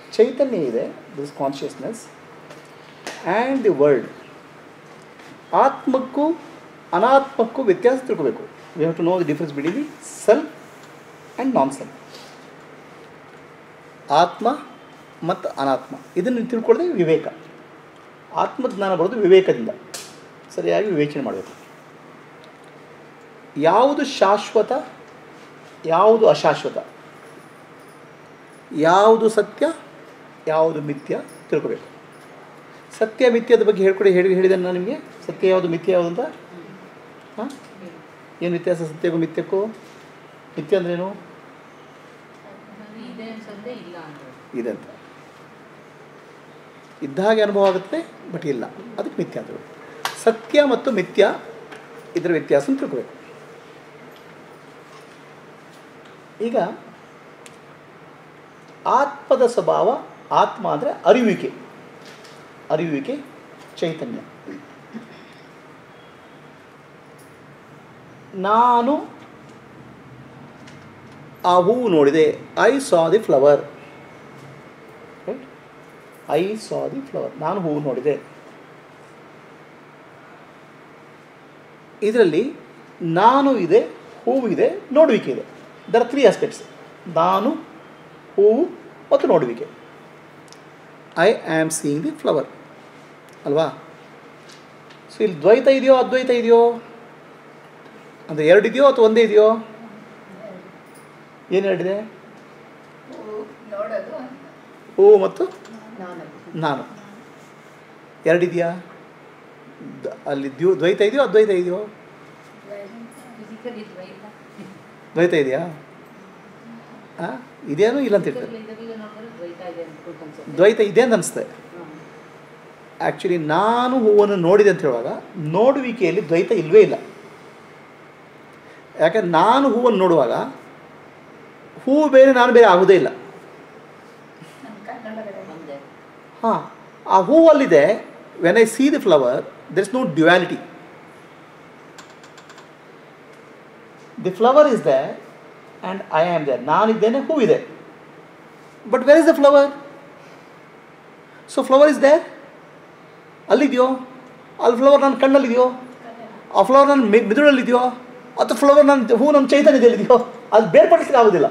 ಚೈತನ್ಯ ಇದೆ this consciousness and the world ಆತ್ಮಕ್ಕೂ ಅನಾತ್ಮಕ್ಕೂ ವ್ಯತ್ಯಾಸ ತಿಳ್ಕೋಬೇಕು we have to know the difference between the self and non self ಆತ್ಮ ಮತ್ತು ಅನಾತ್ಮ ಇದನ್ನು ತಿಳ್ಕೊಳ್ಳೋದೇ ವಿವೇಕ ಆತ್ಮಜ್ಞಾನ ಬರೋದು ವಿವೇಕದಿಂದ ಸರಿಯಾಗಿ ವಿವೇಚನೆ ಮಾಡಬೇಕು ಯಾವುದು ಶಾಶ್ವತ ಯಾವುದು ಅಶಾಶ್ವತ ಯಾವುದು ಸತ್ಯ ಯಾವುದು ಮಿಥ್ಯ ತಿಳ್ಕೋಬೇಕು ಸತ್ಯ ಮಿಥ್ಯದ ಬಗ್ಗೆ ಹೇಳ್ಕೊಡಿ ಹೇಳಿ ಹೇಳಿದೆ ನಾನು ನಿಮಗೆ ಸತ್ಯ ಯಾವುದು ಮಿಥ್ಯ ಯಾವುದು ಅಂತ ಹಾಂ ಏನು ವ್ಯತ್ಯಾಸ ಸತ್ಯಕ್ಕೂ ಮಿಥ್ಯಕ್ಕೂ ಮಿಥ್ಯ ಅಂದ್ರೇನು ಅದು ಇದೆ ಅನ್ಸೋದೇ ಇಲ್ಲ ಅಂದ್ರೆ ಇದೆ ಅಂತ ಇದ್ದ ಹಾಗೆ ಅನುಭವ ಆಗುತ್ತೆ ಬಟ್ ಇಲ್ಲ ಅದಕ್ಕೆ ಮಿಥ್ಯ ಅಂತ ಹೇಳೋದು. ಸತ್ಯ ಮತ್ತು ಮಿಥ್ಯ ಇದರ ವ್ಯತ್ಯಾಸ ತಿಳ್ಕೋಬೇಕು ಈಗ ಆತ್ಮದ ಸ್ವಭಾವ ಆತ್ಮ ಅಂದರೆ ಅರಿಯುವಿಕೆ ಅರಿಯುವಿಕೆ ಚೈತನ್ಯ ನಾನು ಆ ಹೂವು ನೋಡಿದೆ I saw the flower I saw the flower ನಾನು ಹೂವು ನೋಡಿದೆ ಇದರಲ್ಲಿ ನಾನು ಇದೆ ಹೂವು ಇದೆ ನೋಡುವಿಕೆ ಇದೆ ದರ್ ತ್ರೀ ಆಸ್ಪೆಕ್ಟ್ಸ್ ನಾನು ಹೂವು ಮತ್ತು ನೋಡುವಿಕೆ I am seeing the flower ಅಲ್ವಾ ಸೊ ಇಲ್ಲಿ ದ್ವೈತ ಇದೆಯೋ ಅದ್ವೈತ ಇದೆಯೋ ಅಂದರೆ ಎರಡು ಇದೆಯೋ ಅಥವಾ ಒಂದೇ ಇದೆಯೋ ಏನು ಎರಡಿದೆ ನೋಡೋದು ಹೂವು ಮತ್ತು ನಾನು ನಾನು ಎರಡಿದೆಯಾ ದ- ಅಲ್ಲಿ ದ್ಯು ದ್ವೈತ ಇದೆಯೋ ಅದ್ವೈತ ಇದೆಯೋ ಫಿಸಿಕಲಿ ದ್ವೈತ ದ್ವೈತ ಇದೆಯಾ ಹಾಂ ಇದೇನೋ ಇಲ್ಲ ಅಂತ ಹೇಳ್ತಾರೆ ಇದರಲ್ಲಿ ನೋಡಿದ್ರೆ ದ್ವೈತ ಇದೆ ಅಂತ ಅನ್ಸುತ್ತೆ ದ್ವೈತ ಇದೆ ಅಂತ ಅನಿಸುತ್ತೆ ಹ್ಮ್. ಆ್ಯಕ್ಚುಲಿ ನಾನು ಹೂವನ್ನು ನೋಡಿದೆ ಅಂತ ಹೇಳುವಾಗ ನೋಡುವಿಕೆಯಲ್ಲಿ ದ್ವೈತ ಇಲ್ಲವೇ ಇಲ್ಲ ಯಾಕಂದ್ರೆ ನಾನು ಹೂವನ್ನು ನೋಡುವಾಗ ಹೂವು ಬೇರೆ ನಾನು ಬೇರೆ ಆಗೋದೇ ಇಲ್ಲ ನನ್ನ ಕನ್ನಡದಲ್ಲಿ ಒಂದೇ ಹಾಂ ಆ ಹೂವಲ್ಲಿದೆ when I see the flower there is no duality the flower is there and I am there ನಾನಿದ್ದೇನೆ ಹೂವಿದೆ but where is the flower so flower is there ಅಲ್ಲಿದೆಯೋ ಅಲ್ಲಿ ಫ್ಲವರ್ ನನ್ನ ಕಣ್ಣಲ್ಲಿದೆಯೋ ಆ ಫ್ಲವರ್ ನನ್ನ ಮೆ ಮಿದುಳಲ್ಲಿದೆಯೋ ಅಥವಾ ಫ್ಲವರ್ ನನ್ನ ಹೂ ನಮ್ಮ ಚೈತನ್ಯದಲ್ಲಿದೆಯೋ ಅದು ಬೇರ್ಪಡಿಸ್ಲಿಕ್ಕೆ ಆಗೋದಿಲ್ಲ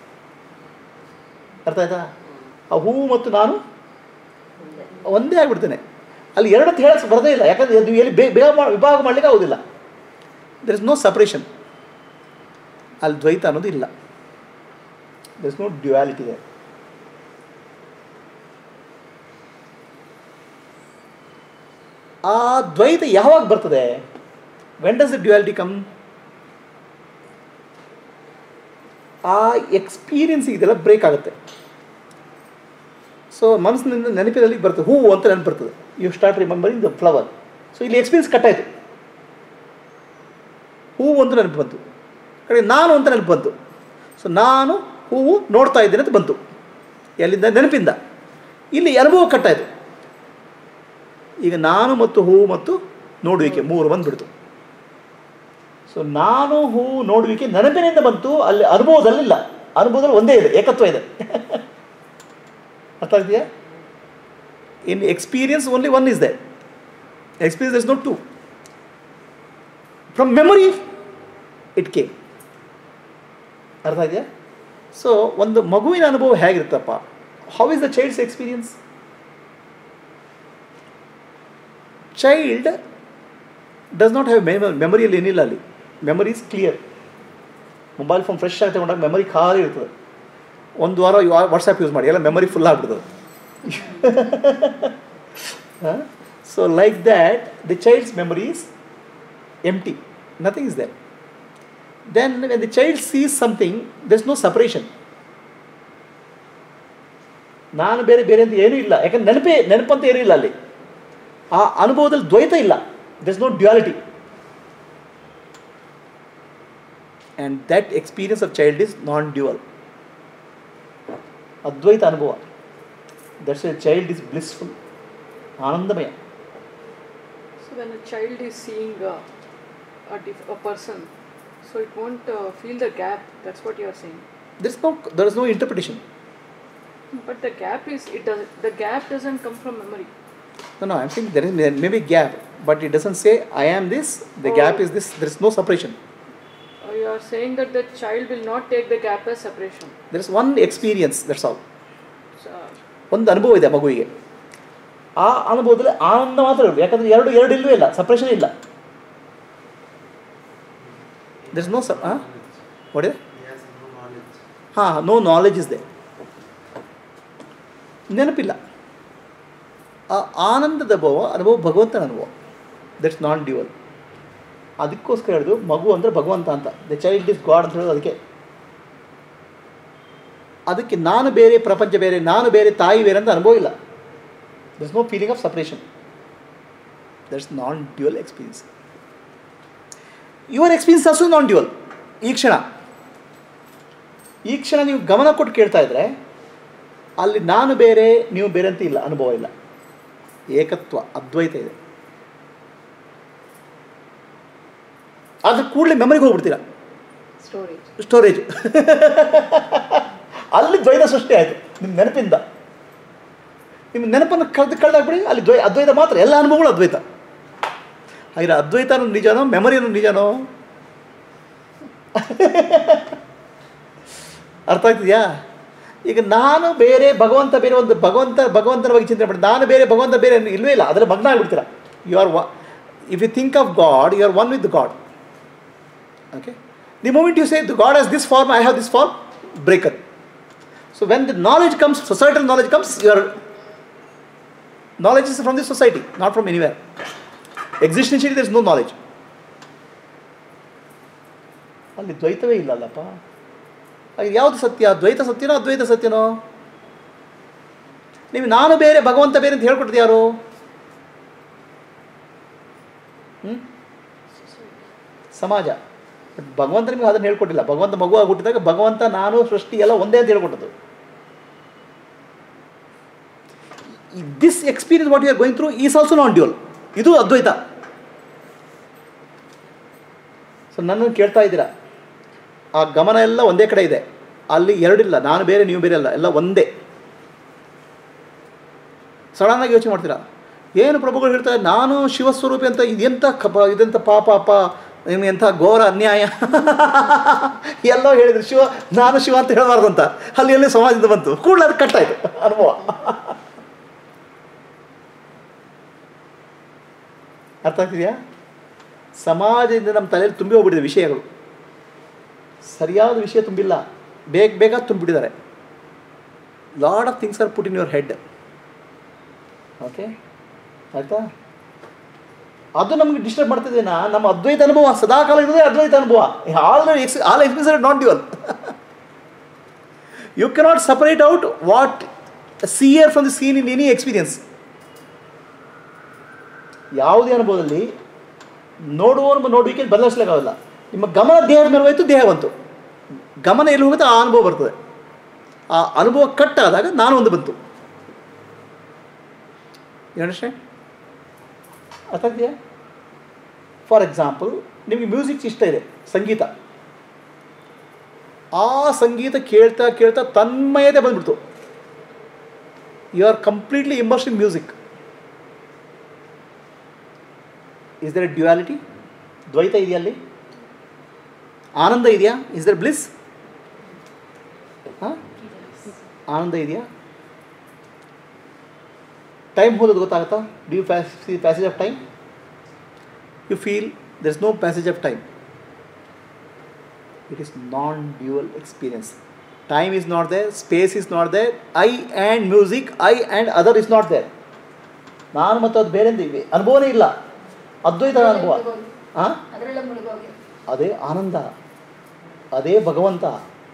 ಅರ್ಥ ಆಯ್ತಾ ಆ ಹೂವು ಮತ್ತು ನಾನು ಒಂದೇ ಒಂದೇ ಆಗಿಬಿಡ್ತೇನೆ ಅಲ್ಲಿ ಎರಡು ಹೇಳಕ್ಕೆ ಬರೋದೇ ಇಲ್ಲ ಯಾಕಂದರೆ ಅದು ಎಲ್ಲಿ ಬೇ ಬೇಗ ಮಾ ವಿಭಾಗ ಮಾಡಲಿಕ್ಕೆ ಆಗೋದಿಲ್ಲ ದರ್ ಇಸ್ ನೋ ಸಪ್ರೇಷನ್ ಅಲ್ಲಿ ದ್ವೈತ ಅನ್ನೋದು ಇಲ್ಲ ದರ್ ಇಸ್ ನೋ ಡ್ಯುಯಾಲಿಟಿ ಇದೆ ಆ ದ್ವೈತ ಯಾವಾಗ ಬರ್ತದೆ when does the duality come ಆ ಎಕ್ಸ್ಪೀರಿಯನ್ಸ್ ಇದೆಲ್ಲ ಬ್ರೇಕ್ ಆಗುತ್ತೆ ಸೊ ಮನಸ್ಸಿನಿಂದ ನೆನಪಿನಲ್ಲಿ ಬರ್ತದೆ ಹೂವು ಅಂತ ನೆನಪು ಬರ್ತದೆ you start remembering the flower so ಇಲ್ಲಿ ಎಕ್ಸ್ಪೀರಿಯನ್ಸ್ ಕಟ್ಟಾಯಿತು ಹೂವು ಅಂತ ನೆನಪು ಬಂತು ಕಡೆ ನಾನು ಅಂತ ನೆನಪು ಬಂತು ಸೊ ನಾನು ಹೂವು ನೋಡ್ತಾ ಇದ್ದೇನೆ ಅಂತ ಬಂತು ಎಲ್ಲಿಂದ ನೆನಪಿಂದ ಇಲ್ಲಿ ಅನುಭವ ಕಟ್ಟಾಯಿತು ಈಗ ನಾನು ಮತ್ತು ಹೂವು ಮತ್ತು ನೋಡುವಿಕೆ ಮೂರು ಬಂದುಬಿಡ್ತು ಸೊ ನಾನು ಹೂವು ನೋಡುವಿಕೆ ನೆನಪಿನಿಂದ ಬಂತು ಅಲ್ಲಿ ಅನುಭವದಲ್ಲಿಲ್ಲ ಅನುಭವದಲ್ಲಿ ಒಂದೇ ಇದೆ ಏಕತ್ವ ಇದೆ ಅರ್ಥ ಆಗಿದೆಯಾ in experience only one is there experience is not two from memory it came ಅರ್ಥ ಇದೆಯಾ ಸೊ ಒಂದು ಮಗುವಿನ ಅನುಭವ ಹೇಗಿರುತ್ತಪ್ಪ how is the child's experience child does not have ಮೆಮ ಮೆಮೊರಿಯಲ್ಲಿ ಏನಿಲ್ಲ ಅಲ್ಲಿ memory is clear mobile phone fresh ಆಗಿ ತಗೊಂಡಾಗ ಮೆಮೊರಿ ಖಾಲಿ ಇರ್ತದೆ ಒಂದು ವಾರ ವಾಟ್ಸಪ್ ಯೂಸ್ ಮಾಡಿ ಎಲ್ಲ ಮೆಮೊರಿ ಫುಲ್ ಆಗ್ಬಿಡ್ತದೆ so like that the child's memory is empty nothing is there then when the child sees something there is no separation ನಾನು ಬೇರೆ ಬೇರೆ ಅಂತ ಏನೂ ಇಲ್ಲ ಯಾಕಂದ್ರೆ ನೆನಪೇ ನೆನಪಂತ ಏನೂ ಇಲ್ಲ ಅಲ್ಲಿ ಆ ಅನುಭವದಲ್ಲಿ ದ್ವೈತ ಇಲ್ಲ there is no duality and that experience of child is non dual ಅದ್ವೈತ ಅನುಭವ that's a child is blissful ಆನಂದಮಯ So when a child is seeing uh, a, dif- a person, so it won't uh, feel the gap. That's what you are saying. there is no there is no interpretation But the gap is it does the gap doesn't come from memory. No, no, I'm saying there is there may be gap, but it doesn't say I am this, the gap Oh. is this, there is no separation. Uh, you are saying that the child will not take the gap as separation. There is one experience, that's all. So, ಒಂದು ಅನುಭವ ಇದೆ ಮಗುವಿಗೆ ಆ ಅನುಭವದಲ್ಲಿ ಆನಂದ ಮಾತ್ರ ಇರಬೇಕು ಯಾಕಂದರೆ ಎರಡು ಎರಡು ಇಲ್ಲವೇ ಇಲ್ಲ ಸಪ್ರೇಷನ್ ಇಲ್ಲ ದರ್ ಇಸ್ ನೋ ಸ ಹಾಂ ಒಡೆ ಹಾಂ ನೋ ನಾಲೆಜ್ ಇಸ್ ದೆ ನೆನಪಿಲ್ಲ ಆ ಆನಂದದ ಅನುಭವ ಅನುಭವ ಭಗವಂತನ ಅನುಭವ ದಟ್ಸ್ ನಾಟ್ ಡ್ಯೂವಲ್ ಅದಕ್ಕೋಸ್ಕರ ಹೇಳಿದ್ರು ಮಗು ಅಂದರೆ ಭಗವಂತ ಅಂತ ದ ಚೈಲ್ಡ್ ಇಸ್ ಗಾಡ್ ಅಂತ ಹೇಳೋದು ಅದಕ್ಕೆ ಅದಕ್ಕೆ ನಾನು ಬೇರೆ ಪ್ರಪಂಚ ಬೇರೆ ನಾನು ಬೇರೆ ತಾಯಿ ಬೇರೆ ಅಂತ ಅನುಭವ ಇಲ್ಲ there's no feeling of separation that's non dual experience your experience also non dual ಈ ಕ್ಷಣ ಈ ಕ್ಷಣ ನೀವು ಗಮನ ಕೊಟ್ಟು ಕೇಳ್ತಾ ಇದ್ರೆ ಅಲ್ಲಿ ನಾನು ಬೇರೆ ನೀವು ಬೇರೆ ಅಂತ ಇಲ್ಲ ಅನುಭವ ಇಲ್ಲ ಏಕತ್ವ ಅದ್ವೈತ ಇದೆ ಅದ್ರ ಕೂಡಲೇ ಮೆಮರಿಗೆ ಹೋಗ್ಬಿಡ್ತೀರಾ ಸ್ಟೋರೇಜ್ ಸ್ಟೋರೇಜ್ ಅಲ್ಲಿ ದ್ವೈತ ಸೃಷ್ಟಿ ಆಯಿತು ನಿಮ್ಮ ನೆನಪಿಂದ ನಿಮ್ಮ ನೆನಪನ್ನು ಕಳೆದು ಕಳೆದಾಗ್ಬಿಡಿ ಅಲ್ಲಿ ದ್ವೈ ಅದ್ವೈತ ಮಾತ್ರ ಎಲ್ಲ ಅನುಭವಗಳು ಅದ್ವೈತ ಹಾಗೆ ಅದ್ವೈತನೂ ನಿಜನೋ ಮೆಮರಿನೂ ನಿಜನೋ ಅರ್ಥ ಆಗ್ತಿದೆಯಾ ಈಗ ನಾನು ಬೇರೆ ಭಗವಂತ ಬೇರೆ ಒಂದು ಭಗವಂತ ಭಗವಂತನ ಬಗ್ಗೆ ಚಿಂತನೆ ಮಾಡಿ ನಾನು ಬೇರೆ ಭಗವಂತ ಬೇರೆ ಅನ್ನೋ ಇಲ್ವೇ ಇಲ್ಲ ಅದರಲ್ಲಿ ಮಗ್ನ ಆಗ್ಬಿಡ್ತೀರ you are if you think of God you are one with God Okay? The moment you say, the God has this form, I have this form, break it. So when the knowledge comes, societal knowledge comes, your knowledge is from the society, not from anywhere. Existentially, there is no knowledge. ಅಲ್ಲಿ ದ್ವೈತವೇ ಇಲ್ಲಲ್ಲಪ್ಪ ಅಲ್ಲಿ ಯಾವುದು ಸತ್ಯ ದ್ವೈತ ಸತ್ಯನೋ ಅದ್ವೈತ ಸತ್ಯನೋ ನೀವು ನಾನು ಬೇರೆ ಭಗವಂತ ಬೇರೆ ಅಂತ ಹೇಳ್ಕೊಟ್ಟಿದ್ದು ಯಾರು ಹ್ಞೂ ಸಮಾಜ ಬಟ್ ಭಗವಂತ ನಿಮಗೆ ಅದನ್ನು ಹೇಳ್ಕೊಟ್ಟಿಲ್ಲ ಭಗವಂತ ಮಗುವಾಗಿ ಹುಟ್ಟಿದಾಗ ಭಗವಂತ ನಾನು ಸೃಷ್ಟಿ ಎಲ್ಲ ಒಂದೇ ಅಂತ ಹೇಳ್ಕೊಟ್ಟದ್ದು this experience what you are going through is also not dual ಇದು ಅದ್ವೈತ ಸೊ ನನ್ನನ್ನು ಕೇಳ್ತಾ ಇದ್ದೀರಾ ಆ ಗಮನ ಎಲ್ಲ ಒಂದೇ ಕಡೆ ಇದೆ ಅಲ್ಲಿ ಎರಡಿಲ್ಲ ನಾನು ಬೇರೆ ನೀವು ಬೇರೆ ಅಲ್ಲ ಎಲ್ಲ ಒಂದೇ ಸಡನ್ನಾಗಿ ಯೋಚನೆ ಮಾಡ್ತೀರಾ ಏನು ಪ್ರಭುಗಳು ಹೇಳ್ತಾರೆ ನಾನು ಶಿವಸ್ವರೂಪಿ ಅಂತ ಇದೆಂಥ ಕಪ ಇದೆಂಥ ಪಾಪ ಅಪ್ಪ ನಿಮ್ಗೆ ಎಂಥ ಘೋರ ಅನ್ಯಾಯ ಎಲ್ಲೋ ಹೇಳಿದ್ರು ಶಿವ ನಾನು ಶಿವ ಅಂತ ಹೇಳಬಾರ್ದು ಅಂತ ಅಲ್ಲಿ ಎಲ್ಲಿ ಸಮಾಜದಿಂದ ಬಂತು ಕೂಡಲೇ ಅದು ಕಟ್ಟಾಯ್ತು ಅನುಭವ ಅರ್ಥ ಆಗ್ತಿದೆಯಾ ಸಮಾಜದಿಂದ ನಮ್ಮ ತಲೆಯಲ್ಲಿ ತುಂಬಿ ಹೋಗ್ಬಿಟ್ಟಿದೆ ವಿಷಯಗಳು ಸರಿಯಾದ ವಿಷಯ ತುಂಬಿಲ್ಲ ಬೇಗ ಬೇಗ ತುಂಬಿಬಿಟ್ಟಿದ್ದಾರೆ lot of things are put in your head okay ಆಯಿತಾ ಅದು ನಮಗೆ ಡಿಸ್ಟರ್ಬ್ ಮಾಡ್ತಿದ್ದೇನಾ ನಮ್ಮ ಅದ್ವೈತ ಅನುಭವ ಸದಾಕಾಲ ಇರೋದೇ ಅದ್ವೈತ ಅನುಭವ ಆಲ್ ಎಕ್ಸ್ all experience are not dual you cannot separate out what seer from the seen in any experience ಯಾವುದೇ ಅನುಭವದಲ್ಲಿ ನೋಡುವ ನೋಡುವಿಕೆ ಬದಲಾಯಿಸಲಿಕ್ಕಾಗಲ್ಲ ನಿಮ್ಮ ಗಮನ ದೇಹದ ಮೇಲೆ ಹೋಯ್ತು ದೇಹ ಬಂತು ಗಮನ ಎಲ್ಲಿ ಹೋಗುತ್ತೆ ಆ ಅನುಭವ ಬರ್ತದೆ ಆ ಅನುಭವ ಕಟ್ಟಾದಾಗ ನಾನು ಒಂದು ಬಂತು ಅಂಡರ್ಸ್ಟ್ಯಾಂಡ್ ಅರ್ಥ ಆಗ್ತೀಯಾ ಫಾರ್ ಎಕ್ಸಾಂಪಲ್ ನಿಮಗೆ ಮ್ಯೂಸಿಕ್ ಇಷ್ಟ ಇದೆ ಸಂಗೀತ ಆ ಸಂಗೀತ ಕೇಳ್ತಾ ಕೇಳ್ತಾ ತನ್ಮಯತೆ ಬಂದ್ಬಿಡ್ತು you are completely immerse in music is there duality ದ್ವೈತ ಇದೆಯಾ ಅಲ್ಲಿ ಆನಂದ ಇದೆಯಾ ಇಸ್ ದರ್ ಬ್ಲಿಸ್ ಹಾಂ ಆನಂದ ಇದೆಯಾ ಟೈಮ್ ಹೋಗೋದು ಗೊತ್ತಾಗುತ್ತಾ do you see passage of time you feel there is no passage of time it is non dual experience time is not there space is not there I and music I and other is not there ನಾನು ಮತ್ತು ಅದು ಬೇರೆ ಇವೆ ಅನುಭವನೇ ಇಲ್ಲ ಅದ್ವೈತ ಅನುಭವ ಹಾಂ ಅದರಲ್ಲೇ ಮುಳುಗೋಗಿ ಅದೇ ಆನಂದ ಅದೇ ಭಗವಂತ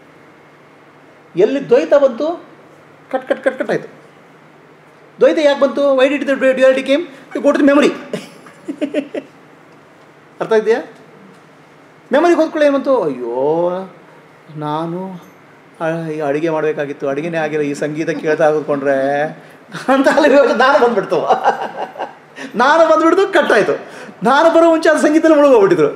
ಎಲ್ಲಿ ದ್ವೈತ ಬಂತು ಕಟ್ ಕಟ್ ಕಟ್ ಕಟ್ ಆಯಿತು ದ್ವೈತ ಯಾಕೆ ಬಂತು why did the duality came you go to memory ಅರ್ಥ ಇದೆಯಾ ಮೆಮೊರಿಗೆ ಹೋದ್ಕೊಳ್ಳಿ ಏನು ಬಂತು ಅಯ್ಯೋ ನಾನು ಅಡುಗೆ ಮಾಡಬೇಕಾಗಿತ್ತು ಅಡುಗೆನೇ ಆಗಿಲ್ಲ ಈ ಸಂಗೀತ ಕೇಳ್ತಾ ಕೂತ್ಕೊಂಡ್ರೆ ಅಂತ ಅಲ್ಲಿ ನಾನು ಬಂದ್ಬಿಡ್ತು ನಾನು ಬಂದ್ಬಿಡ್ತು ಕಟ್ಟಾಯಿತು ನಾನು ಬರೋ ಮುಂಚೆ ಅದು ಸಂಗೀತದಲ್ಲಿ ಮುಳುಗೋಗ್ಬಿಟ್ಟಿದ್ರು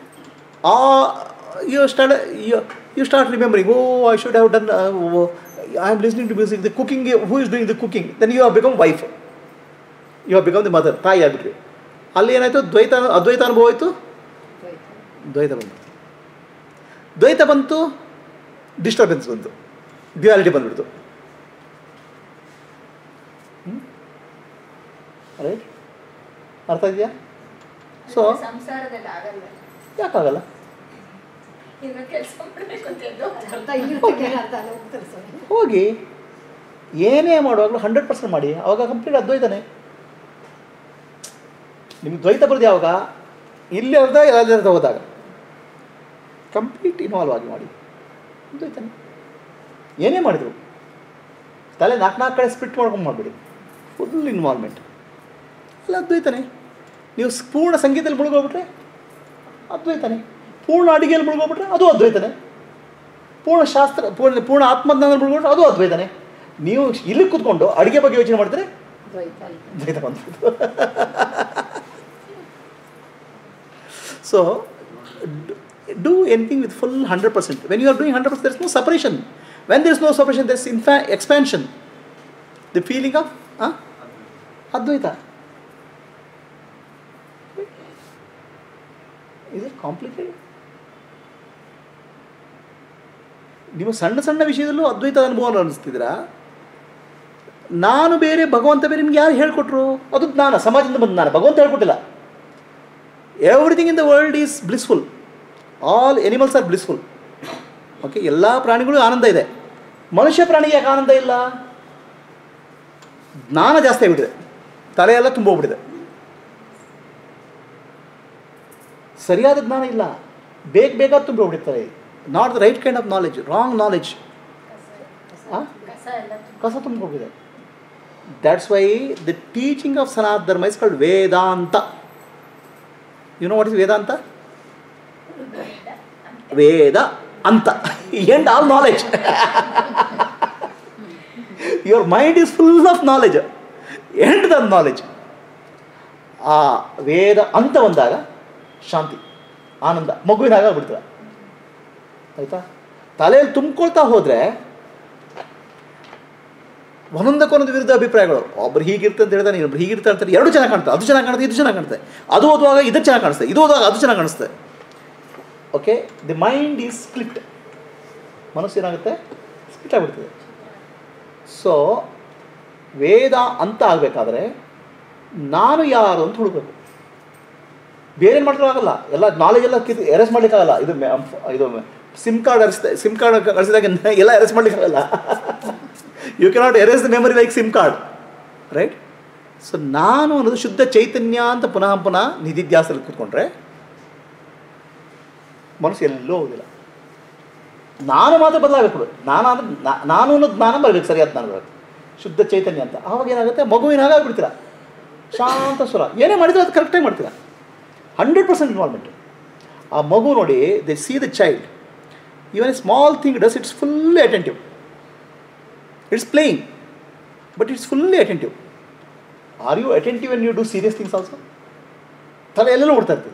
ಆ you start you you start remembering oh I should have done I am listening to music the cooking who is doing the cooking then you have become wife you have become the mother ತಾಯಿ ಆಗಿಬಿಟ್ರಿ ಅಲ್ಲಿ ಏನಾಯಿತು ದ್ವೈತ ಅದ್ವೈತ ಅನುಭವ ಆಯಿತು ದ್ವೈತ ಬಂತು ದ್ವೈತ ಬಂತು disturbance ಬಂತು duality ಬಂದ್ಬಿಡ್ತು ರೈಟ್ ಅರ್ಥ ಇದೆಯಾ ಸೊ ಸಂಸಾರದಲ್ಲಿ ಆಗಲ್ಲ ಯಾಕಾಗಲ್ಲ ಈಗ ಕೆಲಸ ಮಾಡಬೇಕು ಅಂತ ಎದ್ದು ಅರ್ಥ ಇರುತ್ತೆ ಅರ್ಥ ಅಲ್ಲ ಹೋಗ್ತಾರೆ ಸ್ವಾಮಿ ಹೋಗಿ ಏನೇ ಮಾಡುವಾಗಲೂ ಹಂಡ್ರೆಡ್ ಪರ್ಸೆಂಟ್ ಮಾಡಿ ಅವಾಗ ಕಂಪ್ಲೀಟ್ ಅದ್ವೈತನೇ ನಿಮ್ಗೆ ದ್ವೈತ ಬರೋದು ಯಾವಾಗ ಇಲ್ಲಿ ಅರ್ಧ ಅಲ್ಲಿ ಅರ್ಧ ಹೋದಾಗ ಕಂಪ್ಲೀಟ್ ಇನ್ವಾಲ್ವ್ ಆಗಿ ಮಾಡಿ ದ್ವೈತನೇ ಏನೇ ಮಾಡಿದ್ರು ತಲೆ ನಾಲ್ಕು ನಾಲ್ಕು ಕಡೆ ಸ್ಪಿಟ್ ಮಾಡ್ಕೊಂಡು ಮಾಡಿಬಿಡಿ ಫುಲ್ ಇನ್ವಾಲ್ವ್ಮೆಂಟ್ ಅಲ್ಲ ಅದ್ವೈತನೇ ನೀವು ಸ್- ಪೂರ್ಣ ಸಂಗೀತದಲ್ಲಿ ಮುಳುಗೋಗ್ಬಿಟ್ರೆ ಅದ್ವೈತನೇ ಪೂರ್ಣ ಅಡಿಗೆಯಲ್ಲಿ ಮುಳುಗೋಗ್ಬಿಟ್ರೆ ಅದು ಅದ್ವೈತನೇ ಪೂರ್ಣ ಶಾಸ್ತ್ರ ಪೂರ್ಣ ಪೂರ್ಣ ಆತ್ಮಜ್ಞಾನ ಮುಳುಗೊಂಡ್ರೆ ಅದು ಅದ್ವೈತನೇ ನೀವು ಇಲ್ಲಿ ಕೂತ್ಕೊಂಡು ಅಡುಗೆ ಬಗ್ಗೆ ಯೋಚನೆ ಮಾಡಿದ್ರೆ ದ್ವೈತ ದ್ವೈತ ಬಂದ್ಬಿಡ್ತು so do anything with full hundred percent when you are doing hundred percent there is no separation when there is no separation there is ಇನ್ಫ್ಯಾ ಎಕ್ಸ್ಪ್ಯಾನ್ಷನ್ ದಿ ಫೀಲಿಂಗ್ ಆಫ್ ಅದ್ವೈತ ಇದು ಕಾಂಪ್ಲಿಕೇಟೆಡ್ ನೀವು ಸಣ್ಣ ಸಣ್ಣ ವಿಷಯದಲ್ಲೂ ಅದ್ವೈತ ಅನುಭವ ಅನ್ನಿಸ್ತಿದ್ದೀರಾ ನಾನು ಬೇರೆ ಭಗವಂತ ಬೇರೆ ನಿಮ್ಗೆ ಯಾರು ಹೇಳ್ಕೊಟ್ರು ಅದು ಜ್ಞಾನ ಸಮಾಜದಿಂದ ಬಂದ ಜ್ಞಾನ ಭಗವಂತ ಹೇಳ್ಕೊಟ್ಟಿಲ್ಲ everything in the world is blissful all animals are blissful okay ಎಲ್ಲ ಪ್ರಾಣಿಗಳು ಆನಂದ ಇದೆ ಮನುಷ್ಯ ಪ್ರಾಣಿಗೆ ಯಾಕೆ ಆನಂದ ಇಲ್ಲ ಜ್ಞಾನ ಜಾಸ್ತಿ ಆಗಿಬಿಟ್ಟಿದೆ ತಲೆ ಎಲ್ಲ ತುಂಬೋಗ್ಬಿಟ್ಟಿದೆ ಸರಿಯಾದ ಜ್ಞಾನ ಇಲ್ಲ ಬೇಗ ಬೇಗ ತುಂಬೋಗ್ಬಿಡ್ತಾರೆ not the right kind of knowledge wrong knowledge ಹಾಂ ಕಸ ಎಲ್ಲ ತುಂಬ ಕಸ ತುಂಬಿಕೊಂಡಿದೆ that's why the teaching of Sanatana Dharma is called Vedanta you know what is Vedanta Veda anta end all knowledge your mind is full of knowledge end the knowledge ಆ ವೇದ ಅಂತ ಬಂದಾಗ ಶಾಂತಿ ಆನಂದ ಮಗುವಿನಾಗ ಆಗ್ಬಿಡ್ತದೆ ಆಯಿತಾ ತಲೆಯಲ್ಲಿ ತುಂಬಿಕೊಳ್ತಾ ಹೋದರೆ ಒಂದೊಂದಕ್ಕೊಂದೊಂದು ವಿರುದ್ಧ ಅಭಿಪ್ರಾಯಗಳು ಒಬ್ರು ಹೀಗಿರುತ್ತೆ ಅಂತ ಹೇಳ್ತಾನೆ ಇನ್ನೊಬ್ರು ಹೀಗಿರುತ್ತೆ ಅಂತಾರೆ ಎರಡು ಚೆನ್ನಾಗಿ ಕಾಣ್ತದೆ ಅದು ಚೆನ್ನಾಗಿ ಕಾಣುತ್ತೆ ಇದು ಚೆನ್ನಾಗಿ ಕಾಣುತ್ತೆ ಅದು ಓದುವಾಗ ಇದು ಚೆನ್ನಾಗಿ ಕಾಣಿಸ್ತದೆ ಇದು ಓದುವಾಗ ಅದು ಚೆನ್ನಾಗಿ ಕಾಣಿಸ್ತದೆ okay the mind is split ಮನಸ್ಸು ಏನಾಗುತ್ತೆ ಸ್ಪ್ಲಿಟ್ ಆಗಿಬಿಡ್ತದೆ ಸೊ ವೇದ ಅಂತ ಆಗಬೇಕಾದ್ರೆ ನಾನು ಯಾರು ಅಂತ ಹುಡುಕಬೇಕು ಬೇರೆ ಮಾಡ್ಕೊಳ್ಳೋಕ್ಕಾಗಲ್ಲ ಎಲ್ಲ ನಾಲೆಜ್ ಎಲ್ಲ ಕಿತ್ ಎರೆಸ್ ಮಾಡ್ಲಿಕ್ಕಾಗಲ್ಲ ಇದು ಮೆ- ಇದು ಸಿಮ್ ಕಾರ್ಡ್ ಅರಿಸ್ದೆ ಸಿಮ್ ಕಾರ್ಡ್ ಕಳಿಸಿದಾಗ ಎಲ್ಲ ಎರೆಸ್ ಮಾಡ್ಲಿಕ್ಕಾಗಲ್ಲ you cannot erase the memory like SIM card right so ನಾನು ಅನ್ನೋದು ಶುದ್ಧ ಚೈತನ್ಯ ಅಂತ ಪುನಃ ಪುನಃ ನಿಧಿಧ್ಯಾಸದಲ್ಲಿ ಕೂತ್ಕೊಂಡ್ರೆ ಮನಸ್ಸು ಎಲ್ಲೂ ಹೋಗಿಲ್ಲ ನಾನು ಮಾತ್ರ ಬದಲಾಗಬೇಕು ನಾನು ಅಂದ್ರೆ ನಾ- ನಾನು ಅನ್ನೋದು ಜ್ಞಾನ ಬರಬೇಕು ಸರಿಯಾದ ಜ್ಞಾನ ಬರಬೇಕು ಶುದ್ಧ ಚೈತನ್ಯ ಅಂತ ಆವಾಗ ಏನಾಗುತ್ತೆ ಮಗುವಿನ ಹಾಗಾಗ್ಬಿಡ್ತೀರ ಶಾಂತ ಸ್ವರ ಏನೇ ಮಾಡಿದ್ರೆ ಅದು ಕರೆಕ್ಟಾಗಿ ಮಾಡ್ತೀರಾ ಹಂಡ್ರೆಡ್ ಪರ್ಸೆಂಟ್ ಇನ್ವಾಲ್ವ್ಮೆಂಟ್ ಆ ಮಗು ನೋಡಿ they see the child even a small thing does it's fully attentive it's playing but it's fully attentive are you attentive and you do serious things also ತಲೆ ಎಲ್ಲೆಲ್ಲೂ ಓಡ್ತಾ ಇರ್ತದೆ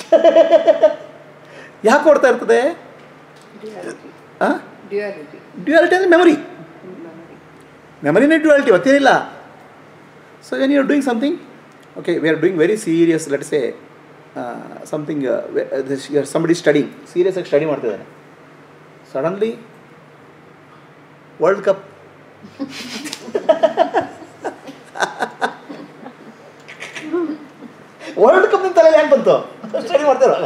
ಯಾಕೆ ಓಡ್ತಾ ಇರ್ತದೆ ಡ್ಯುಯಾಲಿಟಿ ಹಾಂ ಡ್ಯುಯಾಲಿಟಿ ಡ್ಯುಯಾಲಿಟಿ ಅಂದರೆ ಮೆಮೊರಿ ಮೆಮರಿನೇ ಡ್ಯುಯಾಲಿಟಿ ಮತ್ತೇನಿಲ್ಲ so when you are doing something okay we are doing very serious let's a something you are somebody studying serious ಆಗಿ ಸ್ಟಡಿ ಮಾಡ್ತಿದ್ದಾನೆ suddenly world cup world cup ನಿಮ್ಮ ತಲೆಯಲ್ಲಿ ಹೆಂಗೆ ಬಂತು ಸ್ಟಡಿ ಮಾಡ್ತಿರೋ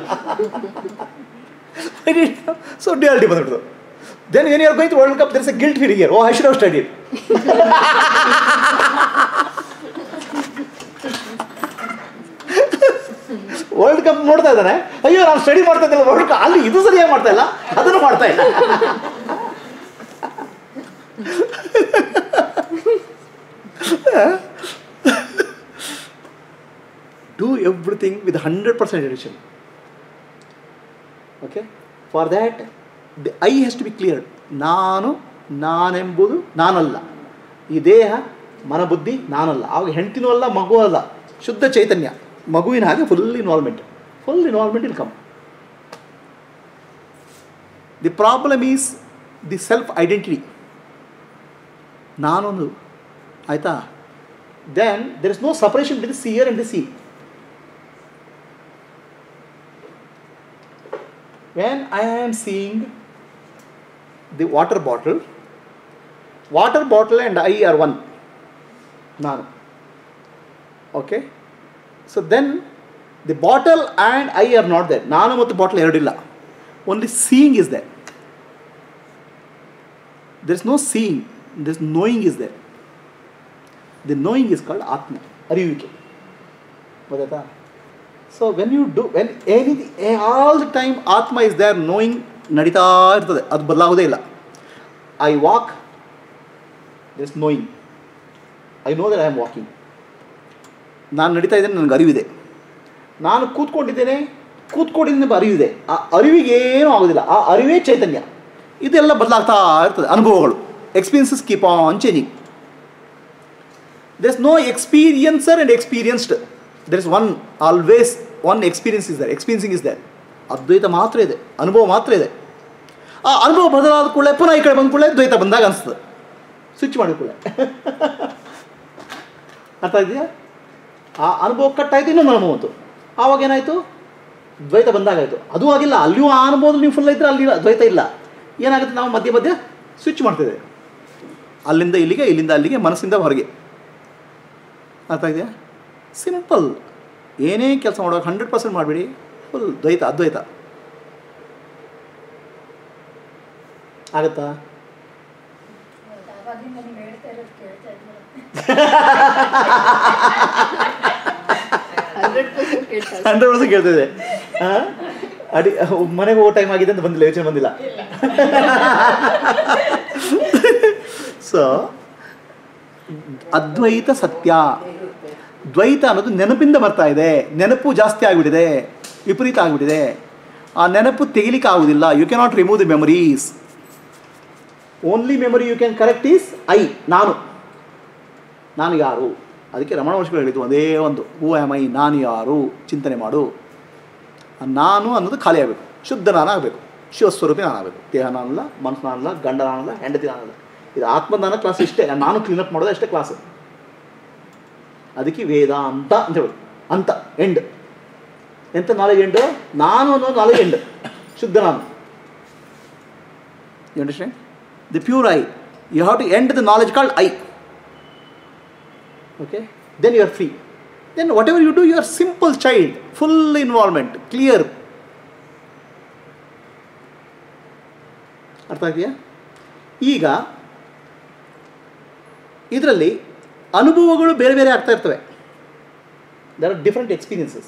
ಸೊ ಡ್ಯುಯಾಲಿಟಿ ಬಂದ್ಬಿಡ್ತು then when you are going to world cup there is a guilt feeling oh I should have studied world cup ನೋಡ್ತಾ ಇದ್ದಾನೆ ಅಯ್ಯೋ ನಾನು ಸ್ಟಡಿ ಮಾಡ್ತಾ ಇದ್ದಿಲ್ಲ ವರ್ಲ್ಡ್ ಕಪ್ ಅಲ್ಲಿ ಇದು ಸರಿಯಾಗಿ ಮಾಡ್ತಾ ಇಲ್ಲ ಅದನ್ನು ಮಾಡ್ತಾ ಇಲ್ಲ do everything with hundred percent attention okay for that the I has to be clear ನಾನು ನಾನೆಂಬುದು ನಾನಲ್ಲ ಈ ದೇಹ ಮನಬುದ್ಧಿ ನಾನಲ್ಲ ಆವಾಗ ಹೆಂಡತಿನೂ ಅಲ್ಲ ಮಗು ಅಲ್ಲ ಶುದ್ಧ ಚೈತನ್ಯ ಮಗುವಿನ ಹಾಗೆ full involvement full involvement will come the problem is the self identity ನಾನೊಂದು ಆಯಿತಾ then there is no separation between the seer and the see when I am seeing the water bottle water bottle and I are one ನಾನು okay so then the bottle and I are not there ನಾನು ಮತ್ತು bottle ಎರಡಿಲ್ಲ only seeing is there there is no seeing this knowing is there the knowing is called atma ಅರಿಯುವಿಕೆ ಗೊತ್ತಾಯ್ತಾ so when you do when any all the time atma is there knowing ನಡೀತಾ ಇರ್ತದೆ ಅದು ಬದಲಾಗೋದೇ ಇಲ್ಲ I walk this knowing I know that I am walking ನಾನು ನಡೀತಾ ಇದ್ದೇನೆ ನನಗೆ ಅರಿವಿದೆ ನಾನು ಕೂತ್ಕೊಂಡಿದ್ದೇನೆ ಕೂತ್ಕೊಂಡಿದ್ದೇನೆ ಎಂಬ ಅರಿವಿದೆ ಆ ಅರಿವಿಗೆ ಏನೂ ಆಗೋದಿಲ್ಲ ಆ ಅರಿವೇ ಚೈತನ್ಯ ಇದೆಲ್ಲ ಬದಲಾಗ್ತಾ ಇರ್ತದೆ ಅನುಭವಗಳು experiences keep on changing there is no experiencer and experienced there is one always one experience is there experiencing is there ಅದ್ವೈತ ಮಾತ್ರ ಇದೆ ಅನುಭವ ಮಾತ್ರ ಇದೆ ಆ ಅನುಭವ ಬದಲಾದ ಕೂಡಲೇ ಪುನಃ ಈ ಕಡೆ ಬಂದ ಕೂಡಲೇ ದ್ವೈತ ಬಂದಾಗ ಅನಿಸ್ತದೆ ಸ್ವಿಚ್ ಮಾಡಿದ ಕೂಡಲೇ ಅರ್ಥ ಇದೆಯಾ ಆ ಅನುಭವ ಕಟ್ಟಾಯಿತು ಇನ್ನೊಂದು ಅನುಭವ ಬಂತು ಆವಾಗ ಏನಾಯಿತು ದ್ವೈತ ಬಂದಾಗಾಯಿತು ಅದು ಆಗಿಲ್ಲ ಅಲ್ಲಿಯೂ ಆ ಅನುಭವದಲ್ಲಿ ನೀವು ಫುಲ್ ಇದ್ದರೆ ಅಲ್ಲಿ ದ್ವೈತ ಇಲ್ಲ ಏನಾಗುತ್ತೆ ನಾವು ಮಧ್ಯೆ ಮಧ್ಯೆ ಸ್ವಿಚ್ ಮಾಡ್ತಿದ್ದೇವೆ ಅಲ್ಲಿಂದ ಇಲ್ಲಿಗೆ ಇಲ್ಲಿಂದ ಅಲ್ಲಿಗೆ ಮನಸ್ಸಿಂದ ಹೊರಗೆ ಅರ್ಥ ಇದೆಯಾ ಸಿಂಪಲ್ ಏನೇ ಕೆಲಸ ಮಾಡುವಾಗ ಹಂಡ್ರೆಡ್ ಪರ್ಸೆಂಟ್ ಮಾಡಿಬಿಡಿ ಫುಲ್ ದ್ವೈತ ಅದ್ವೈತ ಆಗತ್ತಾ ಆವಾಗಿಂದ ನೀವು ಹೇಳ್ತಾ ಇರೋದು ಕೇಳ್ತಾ ಇದ್ದೀರ ಹಂಡ್ರೆಡ್ ಪರ್ಸೆಂಟ್ ಕೇಳ್ತಾರೆ ಹಂಡ್ರೆಡ್ ಪರ್ಸೆಂಟ್ ಕೇಳ್ತಿದೆ ಹಾಂ ಅಡಿ ಮನೆಗೆ ಹೋಗೋ ಟೈಮ್ ಆಗಿದೆ ಅಂತ ಬಂದಿಲ್ಲ ಯೋಚನೆ ಬಂದಿಲ್ಲ ಸೊ ಅದ್ವೈತ ಸತ್ಯ ದ್ವೈತ ಅನ್ನೋದು ನೆನಪಿಂದ ಬರ್ತಾ ಇದೆ ನೆನಪು ಜಾಸ್ತಿ ಆಗಿಬಿಟ್ಟಿದೆ ವಿಪರೀತ ಆಗಿಬಿಟ್ಟಿದೆ ಆ ನೆನಪು ತೆಗಿಲಿಕ್ಕೆ ಆಗುವುದಿಲ್ಲ you cannot remove the memories only memory you can correct is I ನಾನು ನಾನು ಯಾರು ಅದಕ್ಕೆ ರಮಣ ಮಹರ್ಷಿಗಳು ಹೇಳಿದ್ದು ಒಂದೇ ಒಂದು ಹೂ ಆಮ್ ಐ ನಾನು ಯಾರು ಚಿಂತನೆ ಮಾಡು ಆ ನಾನು ಅನ್ನೋದು ಖಾಲಿ ಆಗಬೇಕು ಶುದ್ಧ ನಾನು ಆಗಬೇಕು ಶಿವಸ್ವರೂಪಿ ನಾನು ಆಗಬೇಕು ದೇಹ ನಾನಲ್ಲ ಮನಸ್ಸು ನಾನಲ್ಲ ಗಂಡ ನಾನಲ್ಲ ಹೆಂಡತಿ ನಾನಲ್ಲ ಇದು ಆತ್ಮದಾನ ಕ್ಲಾಸ್ ಇಷ್ಟೇ ನಾನು ಕ್ಲೀನಪ್ ಮಾಡೋದು ಅಷ್ಟೇ ಕ್ಲಾಸ್ ಅದಕ್ಕೆ ವೇದ ಅಂತ ಅಂತ ಹೇಳೋದು ಅಂತ ಎಂಡ್ ಎಂತ ನಾಲೆಜ್ ಎಂಡ್ ನಾನು ಅನ್ನೋ ನಾಲೆಜ್ ಎಂಡ್ ಶುದ್ಧ ನಾನು you understand the pure I you have to and the knowledge called I okay then you are free then whatever you do you are simple child full involvement clear ಅರ್ಥ ಆಗಿದೆಯಾ ಈಗ ಇದರಲ್ಲಿ ಅನುಭವಗಳು ಬೇರೆ ಬೇರೆ ಆಗ್ತಾ ಇರ್ತವೆ there are different experiences